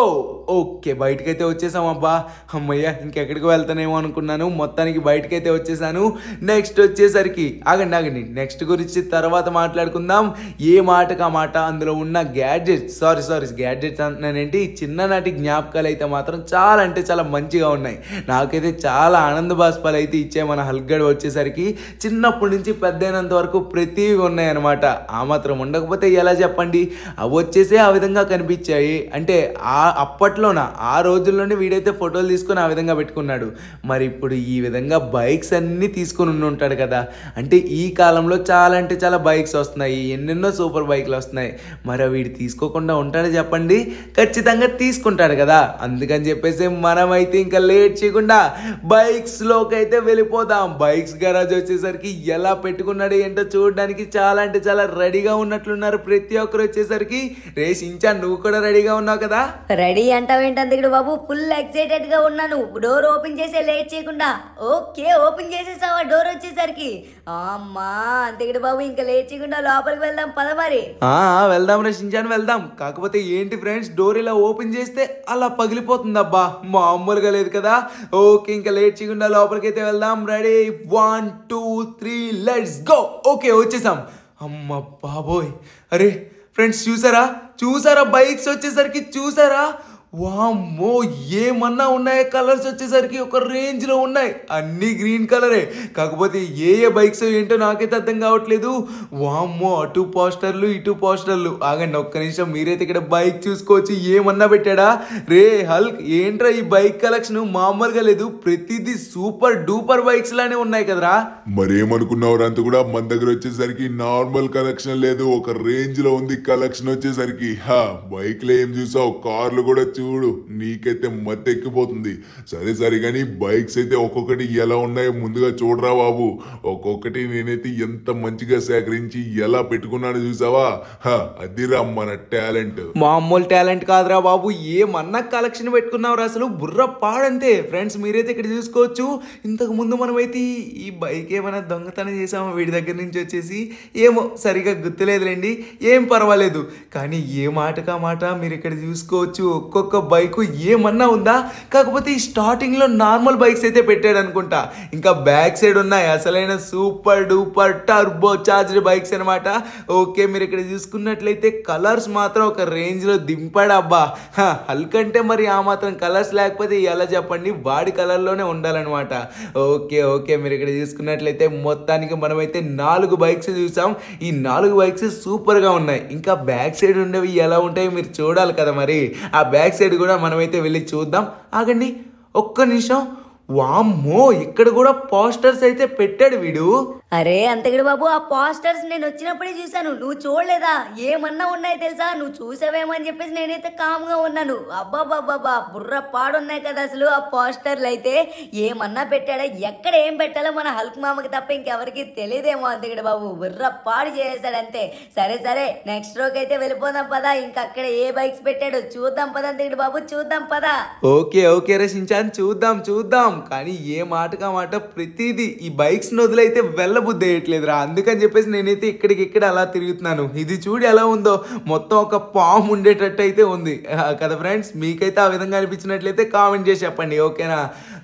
ఓకే బయటకైతే వచ్చేసాం అబ్బా అమ్మయ్య ఇంకెక్కడికి వెళ్తానేమో అనుకున్నాను మొత్తానికి బయటకైతే వచ్చేసాను నెక్స్ట్ వచ్చేసరికి ఆగండి ఆగండి నెక్స్ట్ గురించి తర్వాత మాట్లాడుకుందాం ఏ మాటకు ఆ మాట అందులో ఉన్న గ్యాడ్జెట్స్ సారీ సారీ గ్యాడ్జెట్స్ అంటున్నానేంటి చిన్ననాటి జ్ఞాపకాలు అయితే మాత్రం చాలా అంటే చాలా మంచిగా ఉన్నాయి నాకైతే చాలా ఆనంద బాష్పాలు అయితే ఇచ్చాయి మన హల్గడ్ వచ్చేసరికి చిన్నప్పటి నుంచి పెద్దయినంత వరకు ప్రతివి ఉన్నాయి అనమాట ఆ మాత్రం ఉండకపోతే ఎలా చెప్పండి అవి వచ్చేసే ఆ విధంగా కనిపించాయి అంటే ఆ అప్పట్లోన ఆ రోజుల్లోనే వీడైతే ఫోటోలు తీసుకొని ఆ విధంగా పెట్టుకున్నాడు మరి ఇప్పుడు ఈ విధంగా బైక్స్ అన్నీ తీసుకొని ఉండి ఉంటాడు కదా అంటే ఈ కాలంలో చాలా అంటే చాలా బైక్స్ వస్తున్నాయి ఎన్నెన్నో సూపర్ బైక్లు వస్తున్నాయి మరి వీడు తీసుకోకుండా ఉంటాడు చెప్పండి ఖచ్చితంగా తీసుకుంటాడు కదా అందుకని చెప్పేసి మనమైతే ఇంకా లేట్ చేయకుండా బైక్స్లోకి అయితే వెళ్ళిపోదాం బైక్స్ గరాజ్ వచ్చేసరికి ఎలా పెట్టుకున్నాడు ఏంటో చూడడానికి చాలా అంటే చాలా రెడీగా ఉన్నట్లున్నారు ప్రతి ఒక్కరు వచ్చేసరికి రేస్ ఇంచా నువ్వు కూడా రెడీగా ఉన్నావు కదా రెడీ అంటావేంటి అంతకుడు బాబు ఫుల్ ఎక్సైటెడ్ గా ఉన్నాను డోర్ ఓపెన్ చేసే లేట్ చేయకుండా ఓకే ఓపెన్ చేసేసావా డోర్ వచ్చేసరికి అమ్మా అంతకుడు బాబు ఇంకా లేట్ చేయకుండా లోపలికి వెళ్దాం పద మరి ఆ, వెళ్దాం రే షించాన్ వెళ్దాం కాకపోతే ఏంటి ఫ్రెండ్స్ డోర్ ఇలా ఓపెన్ చేస్తే అలా పగిలిపోతుంది అబ్బా మామూలుగా లేదు కదా ఓకే ఇంకా లేట్ చేయకుండా లోపలికైతే వెళ్దాం ready one two three let's go okay వచ్చేసాం అమ్మ బాబోయ్ అరే ఫ్రెండ్స్ చూసారా చూసారా బైక్స్ వచ్చేసరికి చూసారా వామ్మో ఏమన్నా ఉన్నాయి కలర్స్ వచ్చేసరికి ఒక రేంజ్లో ఉన్నాయి అన్నీ గ్రీన్ కలరే కాకపోతే ఏ ఏ బైక్స్ ఏంటో నాకైతే అర్థం కావట్లేదు వామ్మో అటు పోస్టర్లు ఇటు పోస్టర్లు ఆగండి ఒక్క నిమిషం మీరైతే ఇక్కడ బైక్ చూసుకోవచ్చు ఏమన్నా పెట్టాడా రే హల్క్ ఏంట్రా ఈ బైక్ కలెక్షన్ మామూలుగా లేదు ప్రతిదీ సూపర్ డూపర్ బైక్స్ లానే ఉన్నాయి కదరా మరేమనుకున్నావు అంత కూడా మన దగ్గర వచ్చేసరికి నార్మల్ కలెక్షన్ లేదు ఒక రేంజ్ లో ఉంది కలెక్షన్ వచ్చేసరికి హా బైక్ లో ఏం చూసావు కార్లు కూడా చూడు నీకైతే మత్తు ఎక్కిపోతుంది సరే సరే కానీ బైక్స్ అయితే ఒక్కొక్కటి ఎలా ఉన్నాయో ముందుగా చూడరా బాబు ఒక్కొక్కటి నేనైతే ఎంత మంచిగా సేకరించి ఎలా పెట్టుకున్నానో చూసావా హా అదిరా మన టాలెంట్ మామూలు టాలెంట్ కాదురా బాబు ఏమన్నా కలెక్షన్ పెట్టుకున్నావు అసలు బుర్ర పాడంతే ఫ్రెండ్స్ మీరైతే ఇక్కడ చూసుకోవచ్చు ఇంతకు ముందు మనమైతే ఈ- ఈ బైక్ ఏమైనా దొంగతనం చేసామా వీడి దగ్గర నుంచి వచ్చేసి ఏమో సరిగా గుర్తులేదులేండి ఏం పర్వాలేదు కానీ ఏ మాటకా మాట మీరు ఇక్కడ చూసుకోవచ్చు ఒక్కొక్క బైక్ ఏమన్నా ఉందా కాకపోతే ఈ స్టార్టింగ్లో నార్మల్ బైక్స్ అయితే పెట్టాడు అనుకుంటా ఇంకా బ్యాక్ సైడ్ ఉన్నాయి అసలైన super duper turbo charged bikes అనమాట ఓకే మీరు ఇక్కడ చూసుకున్నట్లయితే కలర్స్ మాత్రం ఒక రేంజ్లో దింపాడు అబ్బా హ, హల్క్ అంటే మరి ఆ మాత్రం కలర్స్ లేకపోతే ఎలా చెప్పండి వాడి కలర్లోనే ఉండాలన్నమాట ఓకే ఓకే మీరు ఇక్కడ చూసుకున్నట్లయితే మొత్తానికి మనమైతే నాలుగు బైక్స్ చూసాం ఈ నాలుగు బైక్స్ సూపర్గా ఉన్నాయి ఇంకా బ్యాక్ సైడ్ ఉండేవి ఎలా ఉంటాయో మీరు చూడాలి కదా మరి ఆ బ్యాక్ సైడ్ కూడా మనమైతే వెళ్ళి చూద్దాం ఆగండి ఒక్క నిమిషం వామ్మో ఇక్కడ కూడా పోస్టర్స్ అయితే పెట్టాడు వీడు అరే అంతగడి బాబు ఆ పోస్టర్స్ నేను వచ్చినప్పుడే చూశాను నువ్వు చూడలేదా ఏమన్నా ఉన్నాయి తెలుసా నువ్వు చూసావేమో అని చెప్పేసి నేనైతే కామ్గా ఉన్నాను అబ్బాబాబాబా బుర్ర పాడున్నాయి కదా అసలు ఆ పోస్టర్లు అయితే ఏమన్నా పెట్టాడా ఎక్కడ ఏం పెట్టాలో మన హల్క్ మామకి తప్ప ఇంకెవరికి తెలియదేమో అంతగడి బాబు బుర్ర పాడు చేసేసాడు అంతే సరే సరే నెక్స్ట్ రోకి అయితే వెళ్ళిపోదాం పదా ఇంకా అక్కడ ఏ బైక్స్ పెట్టాడు చూద్దాం పద అంతగడి బాబు చూద్దాం పదా ఓకే ఓకే రే షించాన్ చూద్దాం చూద్దాం కానీ ఏ మాటకా మాట ప్రతిదీ ఈ బైక్స్ వదిలైతే వెళ్ళబుద్ధి వేయట్లేదురా అందుకని చెప్పేసి నేనైతే ఇక్కడికి ఇక్కడ అలా తిరుగుతున్నాను ఇది చూడు ఎలా ఉందో మొత్తం ఒక పాము ఉండేటట్టు అయితే ఉంది ఆ, కదా ఫ్రెండ్స్ మీకైతే ఆ విధంగా అనిపించినట్లయితే కామెంట్ చేసి చెప్పండి ఓకేనా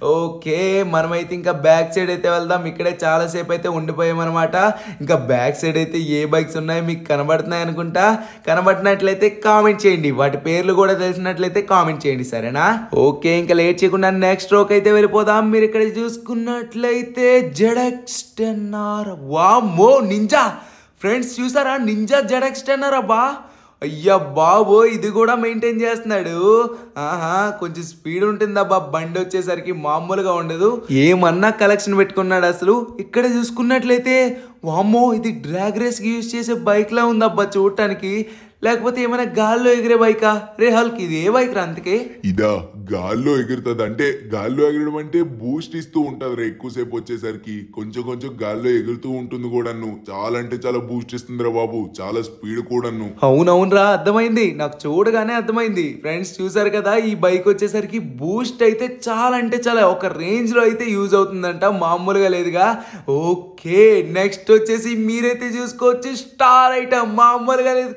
ఓకే మనమైతే ఇంకా బ్యాక్ సైడ్ అయితే వెళ్దాం ఇక్కడే చాలాసేపు అయితే ఉండిపోయామన్నమాట ఇంకా బ్యాక్ సైడ్ అయితే ఏ బైక్స్ ఉన్నాయో మీకు కనబడుతున్నాయి అనుకుంటా కనబడినట్లయితే కామెంట్ చేయండి వాటి పేర్లు కూడా తెలిసినట్లయితే కామెంట్ చేయండి సరేనా ఓకే ఇంకా లేట్ చేయకుండా నెక్స్ట్ రోక్ అయితే వెళ్ళిపోదాం మీరు ఇక్కడ చూసుకున్నట్లయితే జెడెక్స్ టెన్ ఆర్ వామ్మో నింజా ఫ్రెండ్స్ చూసారా నింజా జెడెక్స్ టెన్ ఆర్ అబ్బా అయ్యా బాబో ఇది కూడా మెయింటైన్ చేస్తున్నాడు ఆహా కొంచెం స్పీడ్ ఉంటుందబ్బా బండి వచ్చేసరికి మామూలుగా ఉండదు ఏమన్నా కలెక్షన్ పెట్టుకున్నాడు అసలు ఇక్కడ చూసుకున్నట్లయితే వామ్మో ఇది డ్రాగ్ రేస్కి యూజ్ చేసే బైక్లా ఉందబ్బా చూడటానికి లేకపోతే ఏమైనా గాల్లో ఎగిరే బైకా రే హల్క్ ఇది ఏ బైక్ రా అందుకే ఇదా గాల్లో ఎగురుతుంది అంటే గాల్లో ఎగరడం అంటే బూస్ట్ ఇస్తూ ఉంటది రా ఎక్కువసేపు వచ్చేసరికి కొంచెం కొంచెం గాల్లో ఎగురుతూ ఉంటుంది కూడాను చాలా అంటే చాలా బూస్ట్ ఇస్తుందిరా బాబు చాలా స్పీడ్ కూడాను అవునవునరా అర్థమైంది నాకు చూడగానే అర్థమైంది ఫ్రెండ్స్ చూసారు కదా ఈ బైక్ వచ్చేసరికి బూస్ట్ అయితే చాలా అంటే చాలా ఒక రేంజ్ లో అయితే యూజ్ అవుతుందంట మామూలుగా లేదుగా ఓకే నెక్స్ట్ వచ్చేసి మీరైతే చూసుకోవచ్చు స్టార్ ఐటమ్ మామూలుగా లేదు కదా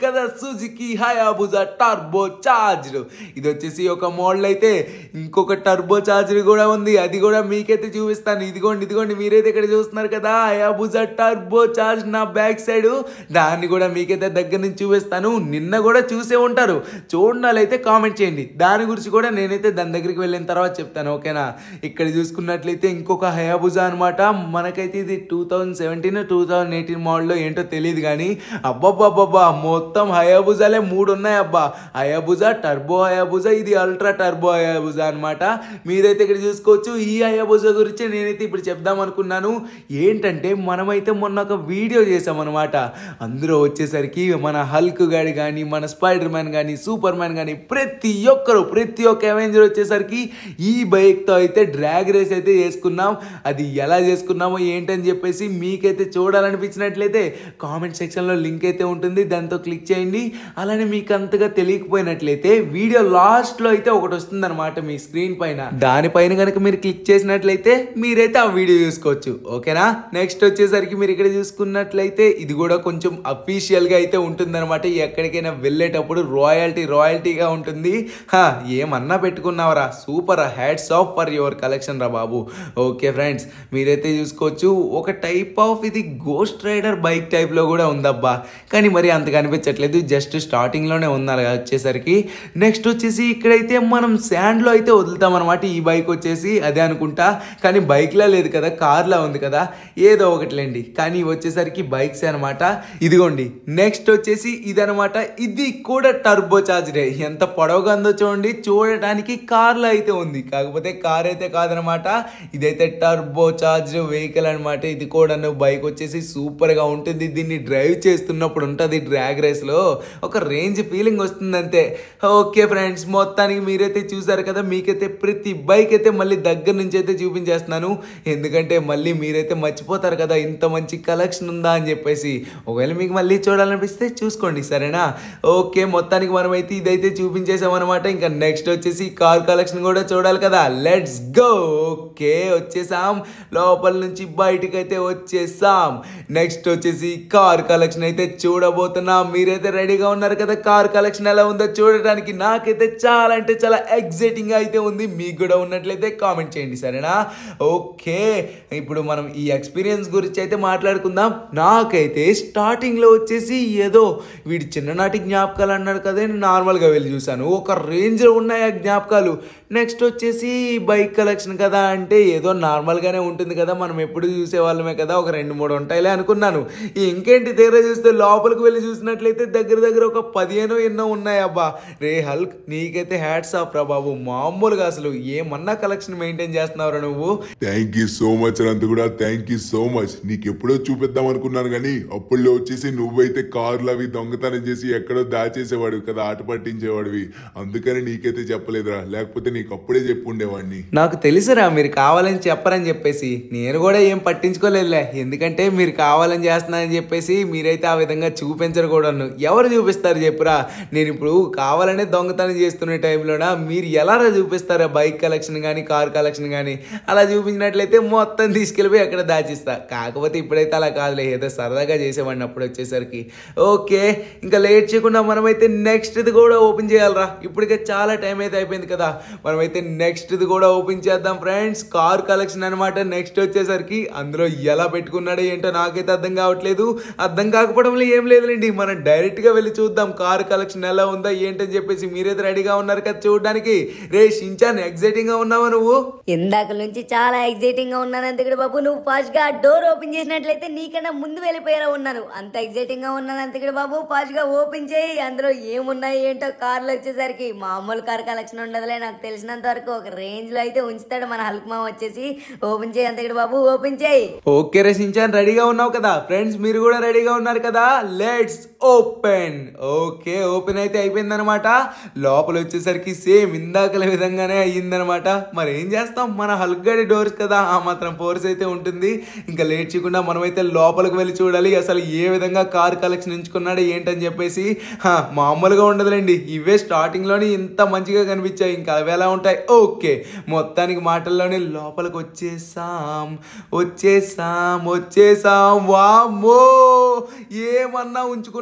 సుజుకి హయాబుజా టర్బో చార్జ్డ్ ఇది వచ్చేసి ఒక మోడల్ అయితే ఇంకొక టర్బో చార్జర్ కూడా ఉంది అది కూడా మీకైతే చూపిస్తాను ఇదిగోండి ఇదిగోండి మీరైతే ఇక్కడ చూస్తున్నారు కదా హయాబుజా టర్బో చార్జ్ నా బ్యాక్ సైడ్ దాన్ని కూడా మీకైతే దగ్గర నుంచి చూపిస్తాను నిన్న కూడా చూసే ఉంటారు చూడాలైతే కామెంట్ చేయండి దాని గురించి కూడా నేనైతే దాని దగ్గరికి వెళ్ళిన తర్వాత చెప్తాను ఓకేనా ఇక్కడ చూసుకున్నట్లయితే ఇంకొక హయాబుజా అనమాట మనకైతే ఇది two thousand seventeen two thousand eighteen మోడల్లో ఏంటో తెలియదు కానీ అబ్బాబ్బాబ్బా మొత్తం హయాబుజాలే మూడు ఉన్నాయి అబ్బా హయాబుజా టర్బో హయాబుజా ఇది అల్ట్రా టర్బో హయాబుజా అనమాట మీరైతే ఇక్కడ చూసుకోవచ్చు ఈ హయాబుజా గురించి నేనైతే ఇప్పుడు చెప్దాం అనుకున్నాను ఏంటంటే మనమైతే మొన్న ఒక వీడియో చేసామన్నమాట అందులో వచ్చేసరికి మన హల్క్ గాడి కానీ మన స్పైడర్ మ్యాన్ కానీ సూపర్ మ్యాన్ కానీ ప్రతి ఒక్కరు ప్రతి ఒక్క అవెంజర్ వచ్చేసరికి ఈ బైక్తో అయితే డ్రాగ్ రేస్ అయితే చేసుకున్నాం అది ఎలా చేసుకున్నామో ఏంటని చెప్పేసి మీకైతే చూడాలనిపించినట్లయితే కామెంట్ సెక్షన్లో లింక్ అయితే ఉంటుంది దాంతో క్లిక్ చేయండి అలానే మీకు అంతగా తెలియకపోయినట్లయితే వీడియో లాస్ట్లో అయితే ఒకటి వస్తుందన్నమాట మీ స్క్రీన్ పైన దానిపైన కనుక మీరు క్లిక్ చేసినట్లయితే మీరైతే ఆ వీడియో చూసుకోవచ్చు ఓకేనా నెక్స్ట్ వచ్చేసరికి మీరు ఇక్కడ చూసుకున్నట్లయితే ఇది కూడా కొంచెం అఫీషియల్గా అయితే ఉంటుందన్నమాట ఎక్కడికైనా వెళ్ళేటప్పుడు రాయల్టీ రాయల్టీగా ఉంటుంది హా ఏమన్నా పెట్టుకున్నావరా super hats off for your collection రా బాబు ఓకే ఫ్రెండ్స్ మీరైతే చూసుకోవచ్చు ఒక టైప్ ఆఫ్ ఇది గోస్ట్ రైడర్ బైక్ టైప్లో కూడా ఉందబ్బా కానీ మరి అంత కనిపించట్లేదు జస్ట్ స్టార్టింగ్లోనే ఉండాలి కదా వచ్చేసరికి నెక్స్ట్ వచ్చేసి ఇక్కడైతే మనం శాండ్లో అయితే వదులుతాం అనమాట ఈ బైక్ వచ్చేసి అదే అనుకుంటా కానీ బైక్లా లేదు కదా కార్లా ఉంది కదా ఏదో ఒకటిలేండి కానీ ఇవి వచ్చేసరికి బైక్స్ అనమాట ఇదిగోండి నెక్స్ట్ వచ్చేసి ఇదనమాట ఇది కూడా టర్బో చార్జరే ఎంత పొడవుగా ఉందో చూడండి చూడటానికి కార్లో అయితే ఉంది కాకపోతే కార్ అయితే కాదనమాట ఇదైతే టర్బో చార్జ్ వెహికల్ అనమాట ఇది కూడా బైక్ వచ్చేసి సూపర్గా ఉంటుంది దీన్ని డ్రైవ్ చేస్తున్నప్పుడు ఉంటుంది డ్రాగ్ రేస్లో ఒక రేంజ్ ఫీలింగ్ వస్తుంది అంతే ఓకే ఫ్రెండ్స్ మొత్తానికి మీరైతే చూసారు కదా మీకైతే ప్రతి బైక్ అయితే మళ్ళీ దగ్గర నుంచి అయితే చూపించేస్తున్నాను ఎందుకంటే మళ్ళీ మీరైతే మర్చిపోతారు కదా ఇంత మంచి కలెక్షన్ ఉందా అని చెప్పేసి ఒకవేళ మీకు మళ్ళీ చూడాలనిపిస్తే చూసుకోండి సరేనా ఓకే మొత్తానికి మనమైతే ఇదైతే చూపించేసామన్నమాట ఇంకా నెక్స్ట్ వచ్చేసి కార్ కలెక్షన్ కూడా చూడాలి కదా లెట్స్ గో ఓకే వచ్చేసాం లోపల నుంచి బయటకు అయితే వచ్చేసాం నెక్స్ట్ వచ్చేసి కార్ కలెక్షన్ అయితే చూడబోతున్నాం మీరైతే రెడీగా ఉన్నారు కదా కార్ కలెక్షన్ ఎలా ఉందో చూడటానికి నాకైతే చాలా అంటే చాలా ఎగ్జైటింగ్ అయితే ఉంది మీకు కూడా ఉన్నట్లయితే కామెంట్ చేయండి సరేనా ఓకే ఇప్పుడు మనం ఈ ఎక్స్పీరియన్స్ గురించి అయితే మాట్లాడుకుందాం నాకైతే స్టార్టింగ్లో వచ్చేసి ఏదో వీడి చిన్ననాటి జ్ఞాపకాలు అన్నాడు కదా నేను నార్మల్గా వెళ్ళి చూశాను ఒక రేంజ్లో ఉన్నాయి ఆ జ్ఞాపకాలు నెక్స్ట్ వచ్చేసి బైక్ కలెక్షన్ కదా అంటే ఏదో నార్మల్గానే ఉంటుంది కదా మనం ఎప్పుడు చూసేవాళ్ళమే కదా ఒక రెండు మూడు ఉంటాయిలే అనుకున్నాను ఇంకేంటి దగ్గర చూస్తే లోపలికి వెళ్ళి చూసినట్లయితే దగ్గర దగ్గర ఒక పదిహేనో ఎన్నో ఉన్నాయి అబ్బా రే హల్క్ నీకైతే హ్యాట్స్ ఆఫ్ రా బాబు మామూలుగా అసలు ఏమన్నా కలెక్షన్ మెయింటైన్ చేస్తున్నావురా నువ్వు థ్యాంక్ యూ సో మచ్ అంత కూడా థ్యాంక్ యూ సో మచ్ నీకు ఎప్పుడో చూపిద్దాం అనుకున్నాను కానీ అప్పుల్లో వచ్చేసి నువ్వైతే కార్లు అవి దొంగతనం చేసి ఎక్కడో దాచేసేవాడివి కదా ఆట పట్టించేవాడివి అందుకని నీకైతే చెప్పలేదురా లేకపోతే నీకు అప్పుడే చెప్పుండేవాడిని నాకు తెలుసురా మీరు కావాలని చెప్పరని చెప్పేసి నేను కూడా ఏం పట్టించుకోలేదులే ఎందుకంటే మీరు కావాలని చేస్తున్నారని చెప్పేసి మీరైతే ఆ విధంగా చూపించరు కూడాను ఎవరు చూపిస్తారు చెప్పురా నేను ఇప్పుడు కావాలనే దొంగతనం చేస్తున్న టైంలోన మీరు ఎలా చూపిస్తారా బైక్ కలెక్షన్ కానీ కార్ కలెక్షన్ కానీ అలా చూపించినట్లయితే మొత్తం తీసుకెళ్ళిపోయి అక్కడ దాచిస్తా కాకపోతే ఇప్పుడైతే అలా కాదులే ఏదో సరదాగా చేసేవాడిని అప్పుడు వచ్చేసరికి ఓకే ఇంకా లేట్ చేయకుండా మనమైతే నెక్స్ట్ది కూడా ఓపెన్ చేయాలరా ఇప్పటికే చాలా టైం అయితే అయిపోయింది కదా మనమైతే నెక్స్ట్ది కూడా ఓపెన్ చేద్దాం ఫ్రెండ్స్ కార్ కలెక్షన్ అనమాట నెక్స్ట్ వచ్చేసరికి అందులో ఎలా పెట్టుకున్నాడో ఏంటో నాకైతే అర్థం కావట్లేదు అర్థం కాకపోవడంలో ఏం లేదులేండి మనం డైరెక్ట్గా వెళ్ళి చూద్దాం కార్ కలెక్షన్ ఎలా ఉందా ఏంటని చెప్పేసి మీరైతే రెడీగా ఉన్నారు కదా చూడడానికి రే షించాన్ ఎగ్జైటింగ్గా ఉన్నావా నువ్వు ఇందాక నుంచి చాలా ఎగ్జైటింగ్ గా ఉన్నాను అంతకుడు బాబు నువ్వు ఫాస్ట్ గా డోర్ ఓపెన్ చేసినట్లయితే నీకన్నా ముందు వెళ్ళిపోయేలా ఉన్నాను అంత ఎగ్జైటింగ్ గా ఉన్నాను అంతకుడు బాబు ఫాస్ట్ గా ఓపెన్ చేయి అందులో ఏమున్నాయి ఏంటో కార్లు వచ్చేసరికి మామూలు కార్ కలెక్షన్ ఉండదులే నాకు తెలిసినంత వరకు ఒక రేంజ్ లో అయితే ఉంచుతాడు మన హల్క్ మామ వచ్చేసి ఓపెన్ చేయి అంతకుడు బాబు ఓపెన్ చేయి ఓకే రే షించాన్ రెడీగా ఉన్నావు కదా ఫ్రెండ్స్ మీరు కూడా రెడీగా ఉన్నారు కదా లెట్స్ ఓపెన్ ఓకే ఓపెన్ అయితే అయిపోయిందనమాట లోపల వచ్చేసరికి సేమ్ ఇందాకల విధంగానే అయ్యిందనమాట మరి ఏం చేస్తాం మన హల్గడి డోర్స్ కదా ఆ మాత్రం ఫోర్స్ అయితే ఉంటుంది ఇంకా లేట్ చేయకుండా మనమైతే లోపలికి వెళ్ళి చూడాలి అసలు ఏ విధంగా కార్ కలెక్షన్ ఎంచుకున్నాడు ఏంటని చెప్పేసి హా, మామూలుగా ఉండదులేండి ఇవే స్టార్టింగ్లోనే ఇంత మంచిగా కనిపించాయి ఇంకా అవి ఎలా ఉంటాయి ఓకే మొత్తానికి మాటల్లోనే లోపలికి వచ్చేసాం వచ్చేసాం వచ్చేసాం వామ్మో ఏమన్నా ఉంచుకున్నా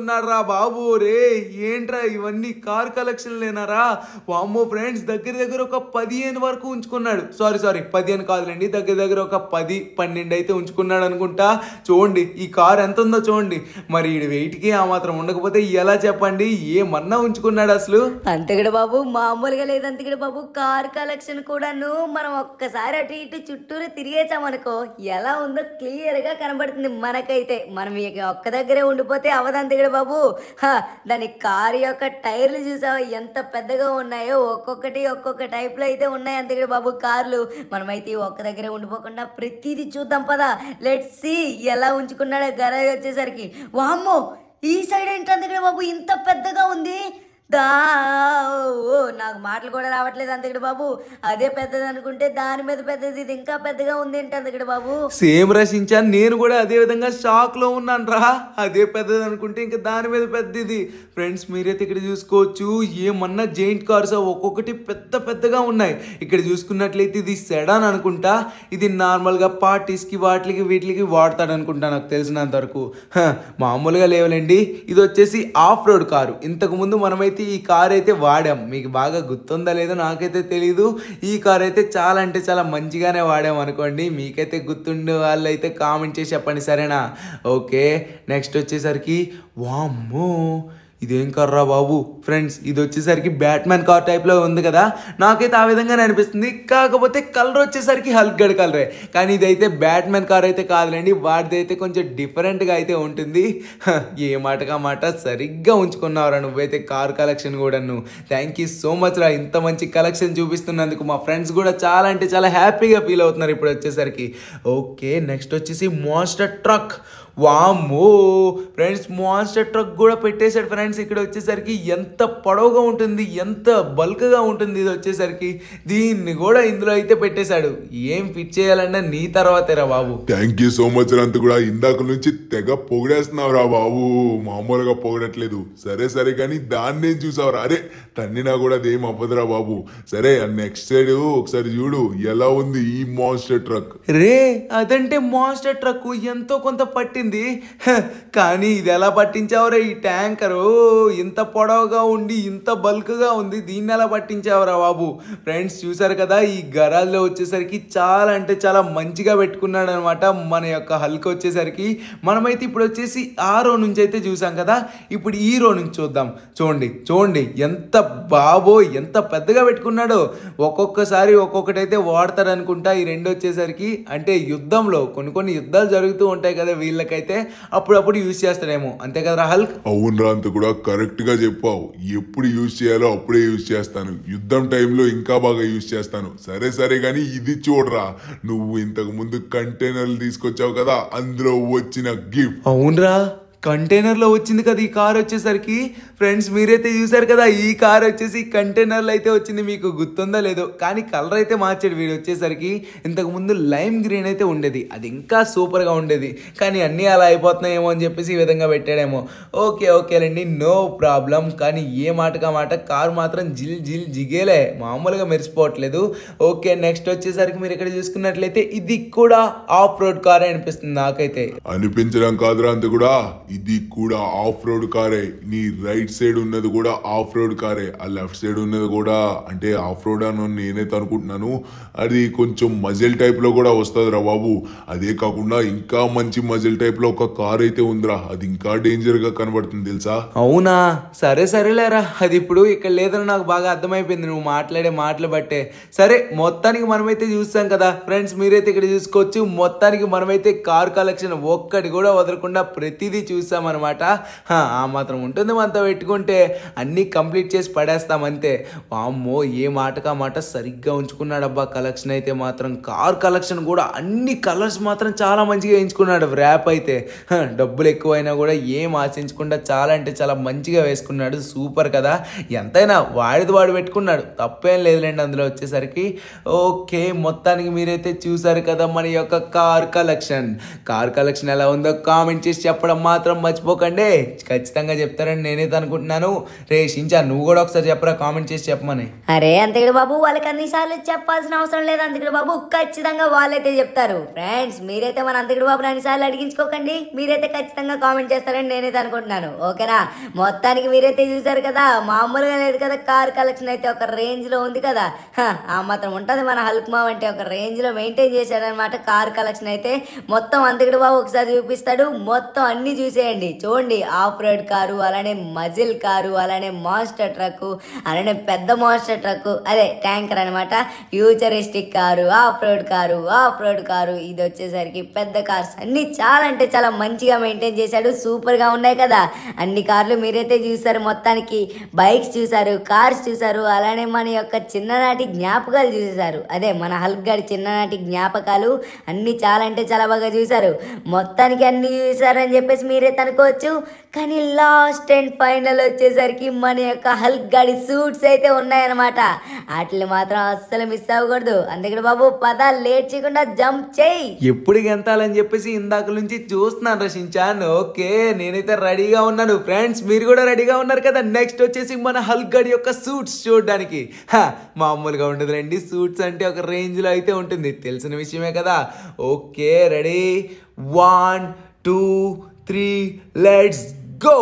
ఉంచుకున్నారా బాబు రే ఏంట్రా ఇవన్నీ కార్ కలెక్షన్ లేనారా వామ్మో ఫ్రెండ్స్ దగ్గర దగ్గర ఒక పదిహేను వరకు ఉంచుకున్నాడు సారీ సారీ పదిహేను కాదులేండి దగ్గర దగ్గర ఒక పది పన్నెండు అయితే ఉంచుకున్నాడు అనుకుంటా చూడండి ఈ కార్ ఎంత ఉందో చూడండి మరి ఈ వెయిట్కి ఆ మాత్రం ఉండకపోతే ఎలా చెప్పండి ఏమన్నా ఉంచుకున్నాడు అసలు అంతగడ బాబు మామూలుగా లేదు అంతగడ బాబు కార్ కలెక్షన్ కూడాను మనం ఒక్కసారి అటు ఇటు చుట్టూరు తిరిగేసామనుకో ఎలా ఉందో క్లియర్ గా కనబడుతుంది మనకైతే మనం ఇక ఒక్క దగ్గరే ఉండిపోతే అవదంతగడ బాబు హ, దాని కార్ యొక్క టైర్లు చూసావా ఎంత పెద్దగా ఉన్నాయో ఒక్కొక్కటి ఒక్కొక్క టైప్ లో అయితే ఉన్నాయి అంతగడ బాబు కార్లు మనమైతే ఈ ఒక్క దగ్గరే ఉండిపోకుండా ప్రతిదీ చూద్దాం పదా లెట్ సి ఎలా ఉంచుకున్నాడో గరాజ్ వచ్చేసరికి వామ్మో ఈ సైడ్ ఏంటంతగడ బాబు ఇంత పెద్దగా ఉంది దా ఓ నాకు మాటలు కూడా రావట్లేదు అంతగడ బాబు అదే పెద్దది అనుకుంటే దాని మీద పెద్దది ఇది ఇంకా పెద్దగా ఉంది ఏంటి అంతగడ బాబు సేమ్ రచించాను నేను కూడా అదే విధంగా షాక్ లో ఉన్నాను రా అదే పెద్దది అనుకుంటే ఇంకా దాని మీద పెద్దది ఫ్రెండ్స్ మీరైతే ఇక్కడ చూసుకోవచ్చు ఏమన్నా జైంట్ కార్స్ ఒక్కొక్కటి పెద్ద పెద్దగా ఉన్నాయి ఇక్కడ చూసుకున్నట్లయితే ఇది సెడాన్ అనుకుంటా ఇది నార్మల్ గా పార్టీస్ కి వాటికి వీటికి వాడతాడు అనుకుంటా నాకు తెలిసినంత వరకు హ, మామూలుగా లేవలేండి ఇది వచ్చేసి ఆఫ్ రోడ్ కారు ఇంతకు ముందు మనమైతే ఈ కార్ అయితే వాడాం మీకు బాగా గుర్తుందా లేదో నాకైతే తెలీదు ఈ కార్ అయితే చాలా అంటే చాలా మంచిగానే వాడాం అనుకోండి మీకైతే గుర్తుండే వాళ్ళు అయితే కామెంట్ చేసి చెప్పండి సరేనా ఓకే నెక్స్ట్ వచ్చేసరికి వామ్మో ఇదేం కర్రా బాబు ఫ్రెండ్స్ ఇది వచ్చేసరికి బ్యాట్మ్యాన్ కార్ టైప్లో ఉంది కదా నాకైతే ఆ విధంగానే అనిపిస్తుంది కాకపోతే కలర్ వచ్చేసరికి హల్క్ గడ్ కలరే కానీ ఇదైతే బ్యాట్మ్యాన్ కార్ అయితే కాదులేండి వాడిది అయితే కొంచెం డిఫరెంట్గా అయితే ఉంటుంది హ, ఏ మాటగా మాట సరిగ్గా ఉంచుకున్నావురా నువ్వైతే కార్ కలెక్షన్ కూడా నువ్వు థ్యాంక్ యూ సో మచ్ రా ఇంత మంచి కలెక్షన్ చూపిస్తున్నందుకు మా ఫ్రెండ్స్ కూడా చాలా అంటే చాలా హ్యాపీగా ఫీల్ అవుతున్నారు ఇప్పుడు వచ్చేసరికి ఓకే నెక్స్ట్ వచ్చేసి మోన్స్టర్ ట్రక్ వామ్మో ఫ్రెండ్స్ మాన్స్టర్ ట్రక్ కూడా పెట్టేశాడు ఫ్రెండ్స్ ఇక్కడ వచ్చేసరికి ఎంత పొడవుగా ఉంటుంది ఎంత బల్క్గా ఉంటుంది ఇది వచ్చేసరికి దీన్ని కూడా ఇందులో అయితే పెట్టేశాడు ఏం ఫిట్ చేయాలన్నా నీ తర్వాతేరా బాబు థ్యాంక్ యూ సో మచ్ రంత కూడా ఇందాక నుంచి తెగ పొగిడేస్తున్నావు రా బాబు మామూలుగా పొగడట్లేదు సరే సరే కానీ దాన్నే చూసావురా అరే తన్నినా కూడా అదేం అవ్వదురా బాబు సరే నెక్స్ట్ సైడ్ ఒకసారి చూడు ఎలా ఉంది ఈ మాన్స్టర్ ట్రక్ రే అదంటే మాన్స్టర్ ట్రక్ ఎంతో కొంత పట్టింది హ, కానీ ఇది ఎలా పట్టించావురా ఈ ట్యాంకరు ఇంత పొడవుగా ఉండి ఇంత బల్క్గా ఉంది దీన్ని ఎలా పట్టించావురా బాబు ఫ్రెండ్స్ చూసారు కదా ఈ గరాజ్లో వచ్చేసరికి చాలా అంటే చాలా మంచిగా పెట్టుకున్నాడు అనమాట మన యొక్క హల్క్ వచ్చేసరికి మనమైతే ఇప్పుడు వచ్చేసి ఆ రో నుంచి అయితే చూసాం కదా ఇప్పుడు ఈ రో నుంచి చూద్దాం చూడండి చూడండి ఎంత బాబో ఎంత పెద్దగా పెట్టుకున్నాడో ఒక్కొక్కసారి ఒక్కొక్కటి అయితే వాడతాడు అనుకుంటా ఈ రెండు వచ్చేసరికి అంటే యుద్ధంలో కొన్ని కొన్ని యుద్ధాలు జరుగుతూ ఉంటాయి కదా వీళ్ళకైతే అప్పుడప్పుడు యూజ్ చేస్తాడేమో అంతే కదా హల్క్ అవునరా అంత కూడా కరెక్ట్ గా చెప్పావు ఎప్పుడు యూజ్ చేయాలో అప్పుడే యూజ్ చేస్తాను యుద్ధం టైంలో ఇంకా బాగా యూజ్ చేస్తాను సరే సరే కానీ ఇది చూడరా నువ్వు ఇంతకు ముందు కంటైనర్లు తీసుకొచ్చావు కదా అందులో వచ్చిన గిఫ్ట్ అవునరా కంటైనర్లో వచ్చింది కదా ఈ కార్ వచ్చేసరికి ఫ్రెండ్స్ మీరైతే చూసారు కదా ఈ కార్ వచ్చేసి కంటైనర్లో అయితే వచ్చింది మీకు గుర్తుందా లేదో కానీ కలర్ అయితే మార్చాడు వీడు వచ్చేసరికి ఇంతకు ముందు లైమ్ గ్రీన్ అయితే ఉండేది అది ఇంకా సూపర్గా ఉండేది కానీ అన్నీ అలా అయిపోతున్నాయేమో అని చెప్పేసి ఈ విధంగా పెట్టాడేమో ఓకే ఓకేలేండి నో ప్రాబ్లం కానీ ఏ మాటగా మాట కార్ మాత్రం జిల్ జిల్ జిగేలే మామూలుగా మెరిసిపోవట్లేదు ఓకే నెక్స్ట్ వచ్చేసరికి మీరు ఇక్కడ చూసుకున్నట్లయితే ఇది కూడా ఆఫ్ రోడ్ కార్ అనిపిస్తుంది నాకైతే అనిపించడం కాదురా అంత కూడా ఇది కూడా ఆఫ్ రోడ్ కారే నీ రైట్ సైడ్ ఉన్నది కూడా ఆఫ్ రోడ్ కారే ఆ లెఫ్ట్ సైడ్ ఉన్నది కూడా అంటే ఆఫ్ రోడ్ అని నేనైతే అనుకుంటున్నాను అది కొంచెం మజిల్ టైప్ లో కూడా వస్తుంది రా బాబు అదే కాకుండా ఇంకా మంచి మజిల్ టైప్ లో ఒక కార్ అయితే ఉందిరా అది ఇంకా డేంజర్ గా కనబడుతుంది తెలుసా అవునా సరే సరేలేరా అది ఇప్పుడు ఇక్కడ లేదని నాకు బాగా అర్థమైపోయింది నువ్వు మాట్లాడే మాటలు బట్టే సరే మొత్తానికి మనమైతే చూస్తాం కదా ఫ్రెండ్స్ మీరైతే ఇక్కడ చూసుకోవచ్చు మొత్తానికి మనమైతే కార్ కలెక్షన్ ఒక్కటి కూడా వదలకుండా ప్రతిదీ చూసామన్నమాట హా, ఆ మాత్రం ఉంటుంది మనతో పెట్టుకుంటే అన్నీ కంప్లీట్ చేసి పడేస్తాం అంతే వామ్మో ఏ మాటకా మాట సరిగ్గా ఉంచుకున్నాడు అబ్బా కలెక్షన్ అయితే మాత్రం కార్ కలెక్షన్ కూడా అన్ని కలర్స్ మాత్రం చాలా మంచిగా ఎంచుకున్నాడు ర్యాప్ అయితే హ, డబ్బులు ఎక్కువైనా కూడా ఏం ఆశించకుండా చాలా అంటే చాలా మంచిగా వేసుకున్నాడు సూపర్ కదా ఎంతైనా వాడిది వాడు పెట్టుకున్నాడు తప్పేం లేదులేండి అందులో వచ్చేసరికి ఓకే మొత్తానికి మీరైతే చూసారు కదా మన యొక్క కార్ కలెక్షన్ కార్ కలెక్షన్ ఎలా ఉందో కామెంట్ చేసి చెప్పడం మాత్రం మాత్రం మర్చిపోకండి ఖచ్చితంగా చెప్తారని నేనైతే అనుకుంటున్నాను రే షించా నువ్వు కూడా ఒకసారి చెప్పరా కామెంట్ చేసి చెప్పమని అరే అంతకుడు బాబు వాళ్ళకి అన్నిసార్లు చెప్పాల్సిన అవసరం లేదు అంతకుడు బాబు ఖచ్చితంగా వాళ్ళైతే చెప్తారు ఫ్రెండ్స్ మీరైతే మన అంతకుడు బాబుని అన్నిసార్లు అడిగించుకోకండి మీరైతే ఖచ్చితంగా కామెంట్ చేస్తారని నేనైతే అనుకుంటున్నాను ఓకేనా మొత్తానికి మీరైతే చూసారు కదా మామూలుగా లేదు కదా కార్ కలెక్షన్ అయితే ఒక రేంజ్ లో ఉంది కదా హ, ఆ మాత్రం ఉంటుంది మన హల్క్ మావ్ అంటే ఒక రేంజ్ లో మెయింటైన్ చేశాడనమాట కార్ కలెక్షన్ అయితే మొత్తం అంతకుడు బాబు ఒకసారి చూపిస్తాడు మొత్తం అన్ని చూసేయండి చూడండి ఆఫ్ రోడ్ కారు అలానే మజిల్ కారు అలానే మాన్స్టర్ ట్రక్ అలానే పెద్ద మాన్స్టర్ ట్రక్ అదే ట్యాంకర్ అనమాట futuristic car off road car off road car ఇది వచ్చేసరికి పెద్ద కార్స్ అన్ని చాలా అంటే చాలా మంచిగా మెయింటైన్ చేశాడు సూపర్ గా ఉన్నాయి కదా అన్ని కార్లు మీరైతే చూసారు మొత్తానికి బైక్స్ చూసారు కార్స్ చూసారు అలానే మన యొక్క చిన్ననాటి జ్ఞాపకాలు చూసేశారు అదే మన హల్క్ గారి చిన్ననాటి జ్ఞాపకాలు అన్ని చాలా అంటే చాలా బాగా చూసారు మొత్తానికి అన్ని చూసారని చెప్పేసి మీరైతే అనుకోవచ్చు కానీ లాస్ట్ అండ్ ఫైనల్ వచ్చేసరికి మన యొక్క హల్క్ గాడి సూట్స్ అయితే ఉన్నాయన్నమాట వాటిని మాత్రం అస్సలు మిస్ అవ్వకూడదు అందుకని బాబు పద లేట్ చేయకుండా జంప్ చేయి ఎప్పుడు గెంతాలని చెప్పేసి ఇందాక నుంచి చూస్తున్నాను రచించాను ఓకే నేనైతే రెడీగా ఉన్నాను ఫ్రెండ్స్ మీరు కూడా రెడీగా ఉన్నారు కదా నెక్స్ట్ వచ్చేసి మన హల్క్ గడి యొక్క సూట్స్ చూడడానికి హా, మామూలుగా ఉండదులేండి సూట్స్ అంటే ఒక రేంజ్లో అయితే ఉంటుంది తెలిసిన విషయమే కదా okay ready one two three let's go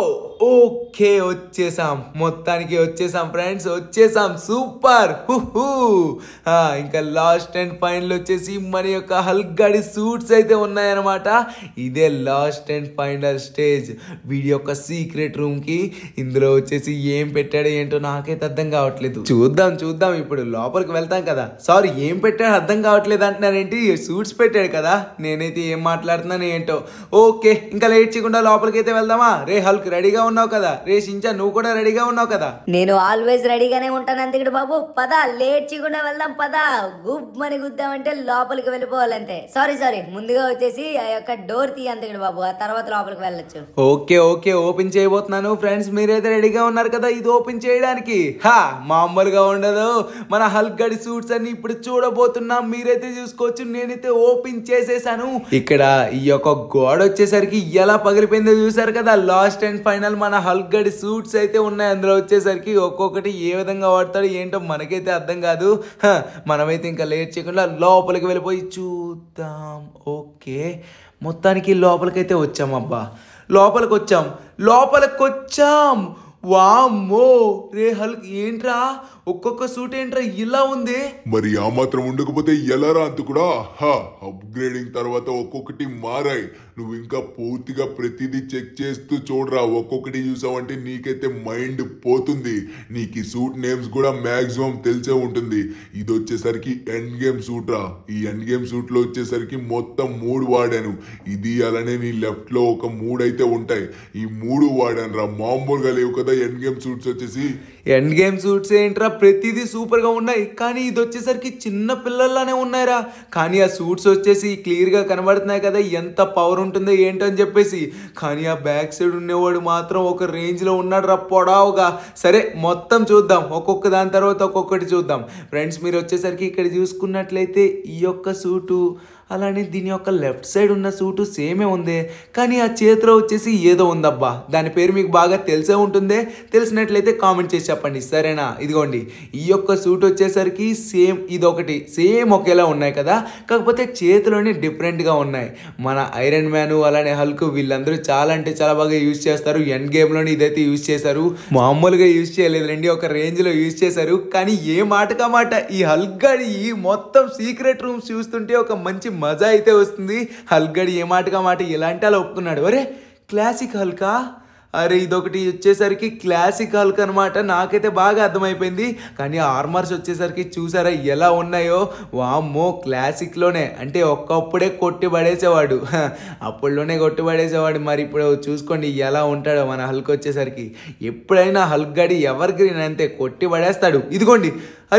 okay వచ్చేసాం మొత్తానికి వచ్చేసాం ఫ్రెండ్స్ వచ్చేసాం సూపర్ హుహు ఆ, ఇంకా లాస్ట్ అండ్ ఫైనల్ వచ్చేసి మన యొక్క హల్క్ గాడి సూట్స్ అయితే ఉన్నాయన్నమాట ఇదే లాస్ట్ అండ్ ఫైనల్ స్టేజ్ వీడి యొక్క సీక్రెట్ రూమ్కి ఇందులో వచ్చేసి ఏం పెట్టాడో ఏంటో నాకైతే అర్థం కావట్లేదు చూద్దాం చూద్దాం ఇప్పుడు లోపలికి వెళ్తాం కదా సారీ ఏం పెట్టాడో అర్థం కావట్లేదు అంటున్నారేంటి సూట్స్ పెట్టాడు కదా నేనైతే ఏం మాట్లాడుతున్నాను ఏంటో ఓకే ఇంకా లేట్ చేయకుండా లోపలికి అయితే వెళ్దామా రే హల్క్ రెడీగా ఉన్నావు కదా రే షించా నువ్వు కూడా రెడీగా ఉన్నావు కదా నేను ఆల్వేస్ రెడీగానే ఉంటాను అందుకని బాబు పద లేట్ చేయకుండా వెళ్దాం పద గుమ్మని గుద్దామంటే లోపలికి వెళ్ళిపోవాలంతే సారీ సారీ ముందుగా వచ్చేసి ఆ యొక్క డోర్ తీ అందుకని బాబు ఆ తర్వాత లోపలికి వెళ్ళొచ్చు ఓకే ఓకే ఓపెన్ చేయబోతున్నాను ఫ్రెండ్స్ మీరైతే రెడీగా ఉన్నారు కదా ఇది ఓపెన్ చేయడానికి హా మామూలుగా ఉండదు మన హల్క్ గడి సూట్స్ అన్ని ఇప్పుడు చూడబోతున్నాం మీరైతే చూసుకోవచ్చు నేనైతే ఓపెన్ చేసేసాను ఇక్కడ ఈ యొక్క గోడ వచ్చేసరికి ఎలా పగిలిపోయిందో చూసారు కదా లాస్ట్ అండ్ ఫైనల్ మన హల్క్ గడి సూట్స్ అయితే ఉన్నాయి అందులో వచ్చేసరికి ఒక్కొక్కటి ఏ విధంగా వాడతాడు ఏంటో మనకైతే అర్థం కాదు హ, మనమైతే ఇంకా లేట్ చేయకుండా లోపలికి వెళ్ళిపోయి చూద్దాం ఓకే మొత్తానికి లోపలికైతే వచ్చాం అబ్బా లోపలికి వచ్చాం లోపలికి వచ్చాం వామ్మో రే హల్క్ ఏంట్రా ఒక్కొక్క సూట్ ఏంట్రా ఇలా ఉంది మరి ఆ మాత్రం ఉండకపోతే ఎలారా అంత కూడా హా అప్గ్రేడింగ్ తర్వాత ఒక్కొక్కటి మారాయి నువ్వు ఇంకా పూర్తిగా ప్రతిదీ చెక్ చేస్తూ చూడరా ఒక్కొక్కటి చూసావంటే నీకైతే మైండ్ పోతుంది నీకు ఈ సూట్ నేమ్స్ కూడా మాక్సిమం తెలిసే ఉంటుంది ఇది వచ్చేసరికి ఎండ్ గేమ్ సూట్ రా ఈ ఎండ్ గేమ్ సూట్ లో వచ్చేసరికి మొత్తం మూడు వాడాను ఇది అలానే నీ లెఫ్ట్ లో ఒక మూడు అయితే ఉంటాయి ఈ మూడు వాడాను రా మామూలుగా లేవు కదా ఎండ్ గేమ్ సూట్స్ వచ్చేసి ఎండ్ గేమ్ సూట్స్ ఏంట్రా ప్రతిదీ సూపర్ గా ఉన్నాయి కానీ ఇది వచ్చేసరికి చిన్న పిల్లల్లానే ఉన్నాయిరా కానీ ఆ సూట్స్ వచ్చేసి క్లియర్ గా కనబడుతున్నాయి కదా ఎంత పవర్ ఉంటుందో ఏంటో అని చెప్పేసి కానీ ఆ బ్యాక్ సైడ్ ఉండేవాడు మాత్రం ఒక రేంజ్ లో ఉన్నాడు రా పొడావుగా సరే మొత్తం చూద్దాం ఒక్కొక్క దాని తర్వాత ఒక్కొక్కటి చూద్దాం ఫ్రెండ్స్ మీరు వచ్చేసరికి ఇక్కడ చూసుకున్నట్లయితే ఈ యొక్క సూటు అలానే దీని యొక్క లెఫ్ట్ సైడ్ ఉన్న సూటు సేమే ఉంది కానీ ఆ చేతిలో వచ్చేసి ఏదో ఉందబ్బా దాని పేరు మీకు బాగా తెలిసే ఉంటుందే తెలిసినట్లయితే కామెంట్ చేసి చెప్పండి సరేనా ఇదిగోండి ఈ యొక్క సూట్ వచ్చేసరికి సేమ్ ఇదొకటి సేమ్ ఒకేలా ఉన్నాయి కదా కాకపోతే చేతిలోనే డిఫరెంట్గా ఉన్నాయి మన ఐరన్ మ్యాన్ అలానే హల్క్ వీళ్ళందరూ చాలా అంటే చాలా బాగా యూజ్ చేస్తారు ఎండ్ గేమ్లోని ఇదైతే యూజ్ చేశారు మామూలుగా యూజ్ చేయలేదు రండి ఒక రేంజ్లో యూజ్ చేశారు కానీ ఏ మాటకా మాట ఈ హల్క్ గడి ఈ మొత్తం సీక్రెట్ రూమ్స్ చూస్తుంటే ఒక మంచి మజా అయితే వస్తుంది హల్క్ గడి ఏ మాటకా మాట ఇలాంటి అలా ఒప్పుకున్నాడు అరే క్లాసిక్ హల్కా అరే ఇదొకటి వచ్చేసరికి క్లాసిక్ హల్క్ అనమాట నాకైతే బాగా అర్థమైపోయింది కానీ ఆర్మర్స్ వచ్చేసరికి చూసారా ఎలా ఉన్నాయో వామ్మో క్లాసిక్లోనే అంటే ఒక్కప్పుడే కొట్టి పడేసేవాడు హ, అప్పుడులోనే కొట్టి పడేసేవాడు మరి ఇప్పుడు చూసుకోండి ఎలా ఉంటాడో మన హల్క్ వచ్చేసరికి ఎప్పుడైనా హల్క్ గడి ఎవర్ గ్రీన్ అంతే కొట్టి పడేస్తాడు ఇదిగోండి అరే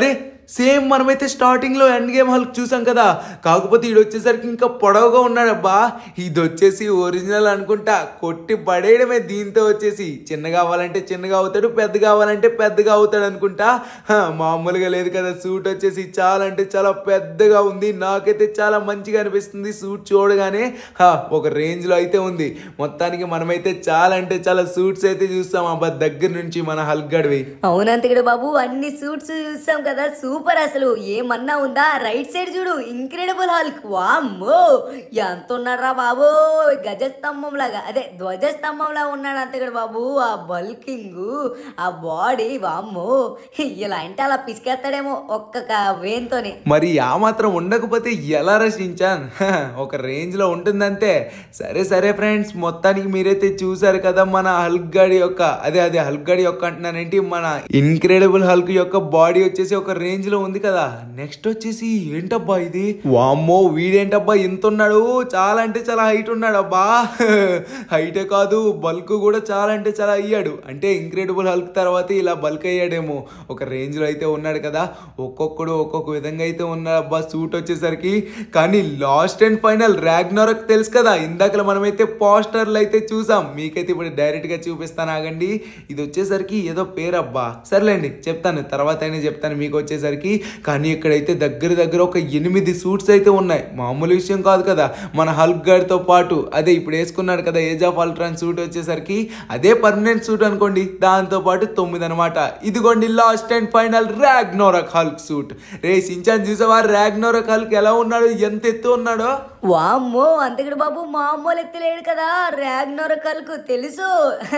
సేమ్ మనమైతే స్టార్టింగ్ లో ఎండ్ గేమ్ హల్క్ చూసాం కదా కాకపోతే ఈడు వచ్చేసరికి ఇంకా పొడవుగా ఉన్నాడబ్బా ఇది వచ్చేసి ఒరిజినల్ అనుకుంటా కొట్టి పడేయడమే దీంతో వచ్చేసి చిన్న కావాలంటే చిన్నగా అవుతాడు పెద్ద కావాలంటే పెద్దగా అవుతాడు అనుకుంటా హ, మామూలుగా లేదు కదా సూట్ వచ్చేసి చాలా అంటే చాలా పెద్దగా ఉంది నాకైతే చాలా మంచిగా అనిపిస్తుంది సూట్ చూడగానే హ, ఒక రేంజ్ లో అయితే ఉంది మొత్తానికి మనమైతే చాలా అంటే చాలా సూట్స్ అయితే చూస్తాం అబ్బా దగ్గర నుంచి మన హల్క్ గడివి అవునంతగడు బాబు అన్ని సూట్స్ చూసాం కదా సూపర్ అసలు ఏమన్నా ఉందా రైట్ సైడ్ చూడు ఇంక్రెడిబుల్ హాల్క్ వామ్మో ఎంత ఉన్నాడ్రా బాబు గజస్తంభం లాగా అదే ధ్వజస్తంభం లాగా ఉన్నాడు అంతగడు బాబు ఆ బల్కింగ్ ఆ బాడీ వామ్మో ఇలా అంటే అలా పిసికేస్తాడేమో ఒక్క వేన్తోనే మరి ఆ మాత్రం ఉండకపోతే ఎలా రచించాన్ ఒక రేంజ్ లో ఉంటుందంతే సరే సరే ఫ్రెండ్స్ మొత్తానికి మీరైతే చూసారు కదా మన హల్క్ గాడి యొక్క అదే అదే హల్క్ గాడి యొక్క అంటున్నానేంటి మన ఇన్క్రెడిబుల్ హల్క్ యొక్క బాడీ వచ్చేసి ఒక రేంజ్ లో ఉంది కదా నెక్స్ట్ వచ్చేసి ఏంటబ్బా ఇది వామ్మో వీడేంటబ్బా ఇంత ఉన్నాడు చాలా అంటే చాలా హైట్ ఉన్నాడు అబ్బా హైటే కాదు బల్క్ కూడా చాలా అంటే చాలా అయ్యాడు అంటే ఇంక్రెడిబుల్ హల్క్ తర్వాత ఇలా బల్క్ అయ్యాడేమో ఒక రేంజ్ లో అయితే ఉన్నాడు కదా ఒక్కొక్కడు ఒక్కొక్క విధంగా అయితే ఉన్నాడు అబ్బా సూట్ వచ్చేసరికి కానీ లాస్ట్ అండ్ ఫైనల్ ర్యాగ్నోరక్ తెలుసు కదా ఇందాక మనమైతే పోస్టర్లు అయితే చూసాం మీకైతే ఇప్పుడు డైరెక్ట్ గా చూపిస్తాను ఆగండి ఇది వచ్చేసరికి ఏదో పేరు అబ్బా సర్లేండి చెప్తాను తర్వాత అయినా చెప్తాను మీకు వచ్చేసరికి కానీ ఇక్కడైతే దగ్గర దగ్గర ఒక ఎనిమిది సూట్స్ అయితే ఉన్నాయి మామూలు విషయం కాదు కదా మన హల్క్ గారితో పాటు అదే ఇప్పుడు వేసుకున్నాడు కదా ఏజ్ ఆఫ్ అల్ట్రాన్ సూట్ వచ్చేసరికి అదే పర్మనెంట్ సూట్ అనుకోండి దాంతో పాటు తొమ్మిది అనమాట ఇదిగోండి last and final Ragnarok Hulk suit రే సించాన్ చూసావా ర్యాగ్నోరక్ హల్క్ ఎలా ఉన్నాడు ఎంత ఎత్తు ఉన్నాడో వామ్మో అంతకుడు బాబు మామూలు ఎత్తులేడు కదా ర్యాగ్నోరకల్కు తెలుసు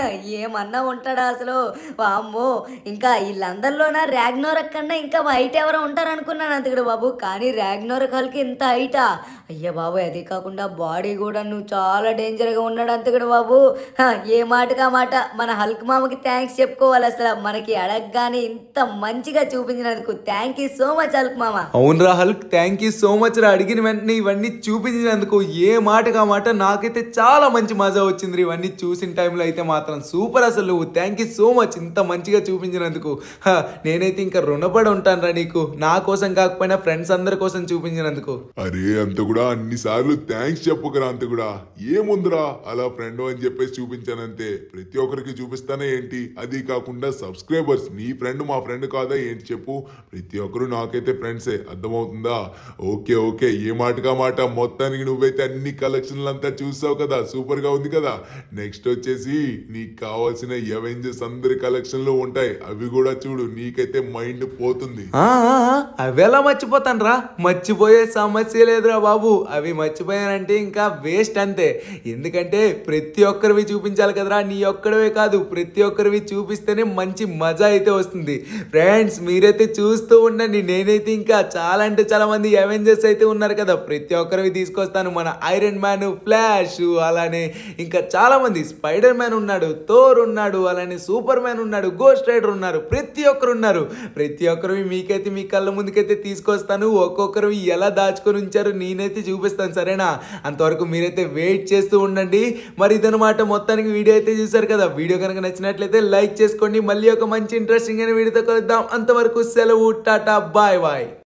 ఏమన్నా ఉంటాడా అసలు వామ్మో ఇంకా వీళ్ళందరిలోన ర్యాగ్నోరక్ కన్నా ఇంకా హైట్ ఎవరో ఉంటారు అనుకున్నాను అంతకుడు బాబు కానీ ర్యాగ్నోరకల్కి ఇంత హైటా అయ్యా బాబు అది కాకుండా బాడీ కూడా నువ్వు చాలా డేంజర్గా ఉన్నాడు అంతకుడు బాబు హ, ఏ మాటగా మాట మన హల్క్ మామకి థ్యాంక్స్ చెప్పుకోవాలి అసలు మనకి అడగగానే ఇంత మంచిగా చూపించినందుకు thank you so much Hulk మామ అవునరా Hulk thank you so much రా అడిగిన వెంటనే ఇవన్నీ చూపించినందుకు ఏ మాటగా మాట నాకైతే చాలా మంచి మజా వచ్చింది రా ఇవన్నీ చూసిన టైంలో అయితే మాత్రం సూపర్ అసలు నువ్వు థ్యాంక్ యూ సో మచ్ ఇంత మంచిగా చూపించినందుకు హ, నేనైతే ఇంకా రుణపడి ఉంటాను రా నీకు నా కోసం కాకపోయినా ఫ్రెండ్స్ అందరి కోసం చూపించినందుకు అరే అంత కూడా అన్నిసార్లు థ్యాంక్స్ చెప్పుకురా అంత కూడా ఏముందిరా అలా ఫ్రెండ్ అని చెప్పేసి చూపించానంతే ప్రతి ఒక్కరికి చూపిస్తానే ఏంటి అది కాకుండా సబ్స్క్రైబర్స్ నీ ఫ్రెండ్ మా ఫ్రెండ్ కాదా ఏంటి చెప్పు ప్రతి ఒక్కరు నాకైతే ఫ్రెండ్సే అర్థమవుతుందా ఓకే ఓకే ఏ మాటగా మాట మొత్తానికి నువ్వైతే అన్ని కలెక్షన్లు అంతా చూసావు కదా సూపర్ గా ఉంది కదా నెక్స్ట్ వచ్చేసి నీకు కావాల్సిన ఎవెంజర్స్ అందరి కలెక్షన్లు ఉంటాయి అవి కూడా చూడు నీకైతే మైండ్ పోతుంది ఆ, ఆ, ఆ, అవి ఎలా మర్చిపోతాను రా మర్చిపోయే సమస్య లేదురా బాబు అవి మర్చిపోయానంటే ఇంకా వేస్ట్ అంతే ఎందుకంటే ప్రతి ఒక్కరివి చూపించాలి కదరా నీ ఒక్కడవే కాదు ప్రతి ఒక్కరివి చూపిస్తేనే మంచి మజా అయితే వస్తుంది ఫ్రెండ్స్ మీరైతే చూస్తూ ఉండండి నేనైతే ఇంకా చాలా అంటే చాలా మంది అవెంజర్స్ అయితే ఉన్నారు కదా ప్రతి ఒక్కరివి తీసుకొస్తాను మన ఐరన్ మ్యాన్ ఫ్లాష్ అలానే ఇంకా చాలా మంది స్పైడర్ మ్యాన్ ఉన్నాడు థోర్ ఉన్నాడు అలానే సూపర్ మ్యాన్ ఉన్నాడు గోస్ట్ రైడర్ ఉన్నారు ప్రతి ఒక్కరు ఉన్నారు ప్రతి ఒక్కరివి మీకైతే మీ కళ్ళ ముందుకైతే తీసుకొస్తాను ఒక్కొక్కరివి ఎలా దాచుకొని ఉంచారు నేనైతే చూపిస్తాను సరేనా అంతవరకు మీరైతే వెయిట్ చేస్తూ ఉండండి మరి ఇదనమాట మొత్తానికి వీడియో అయితే చూసారు కదా వీడియో కనుక నచ్చినట్లయితే లైక్ చేసుకోండి మళ్ళీ ఒక మంచి ఇంట్రెస్టింగ్ అయిన వీడియోతో కలుద్దాం అంతవరకు సెలవు టాటా బాయ్ బాయ్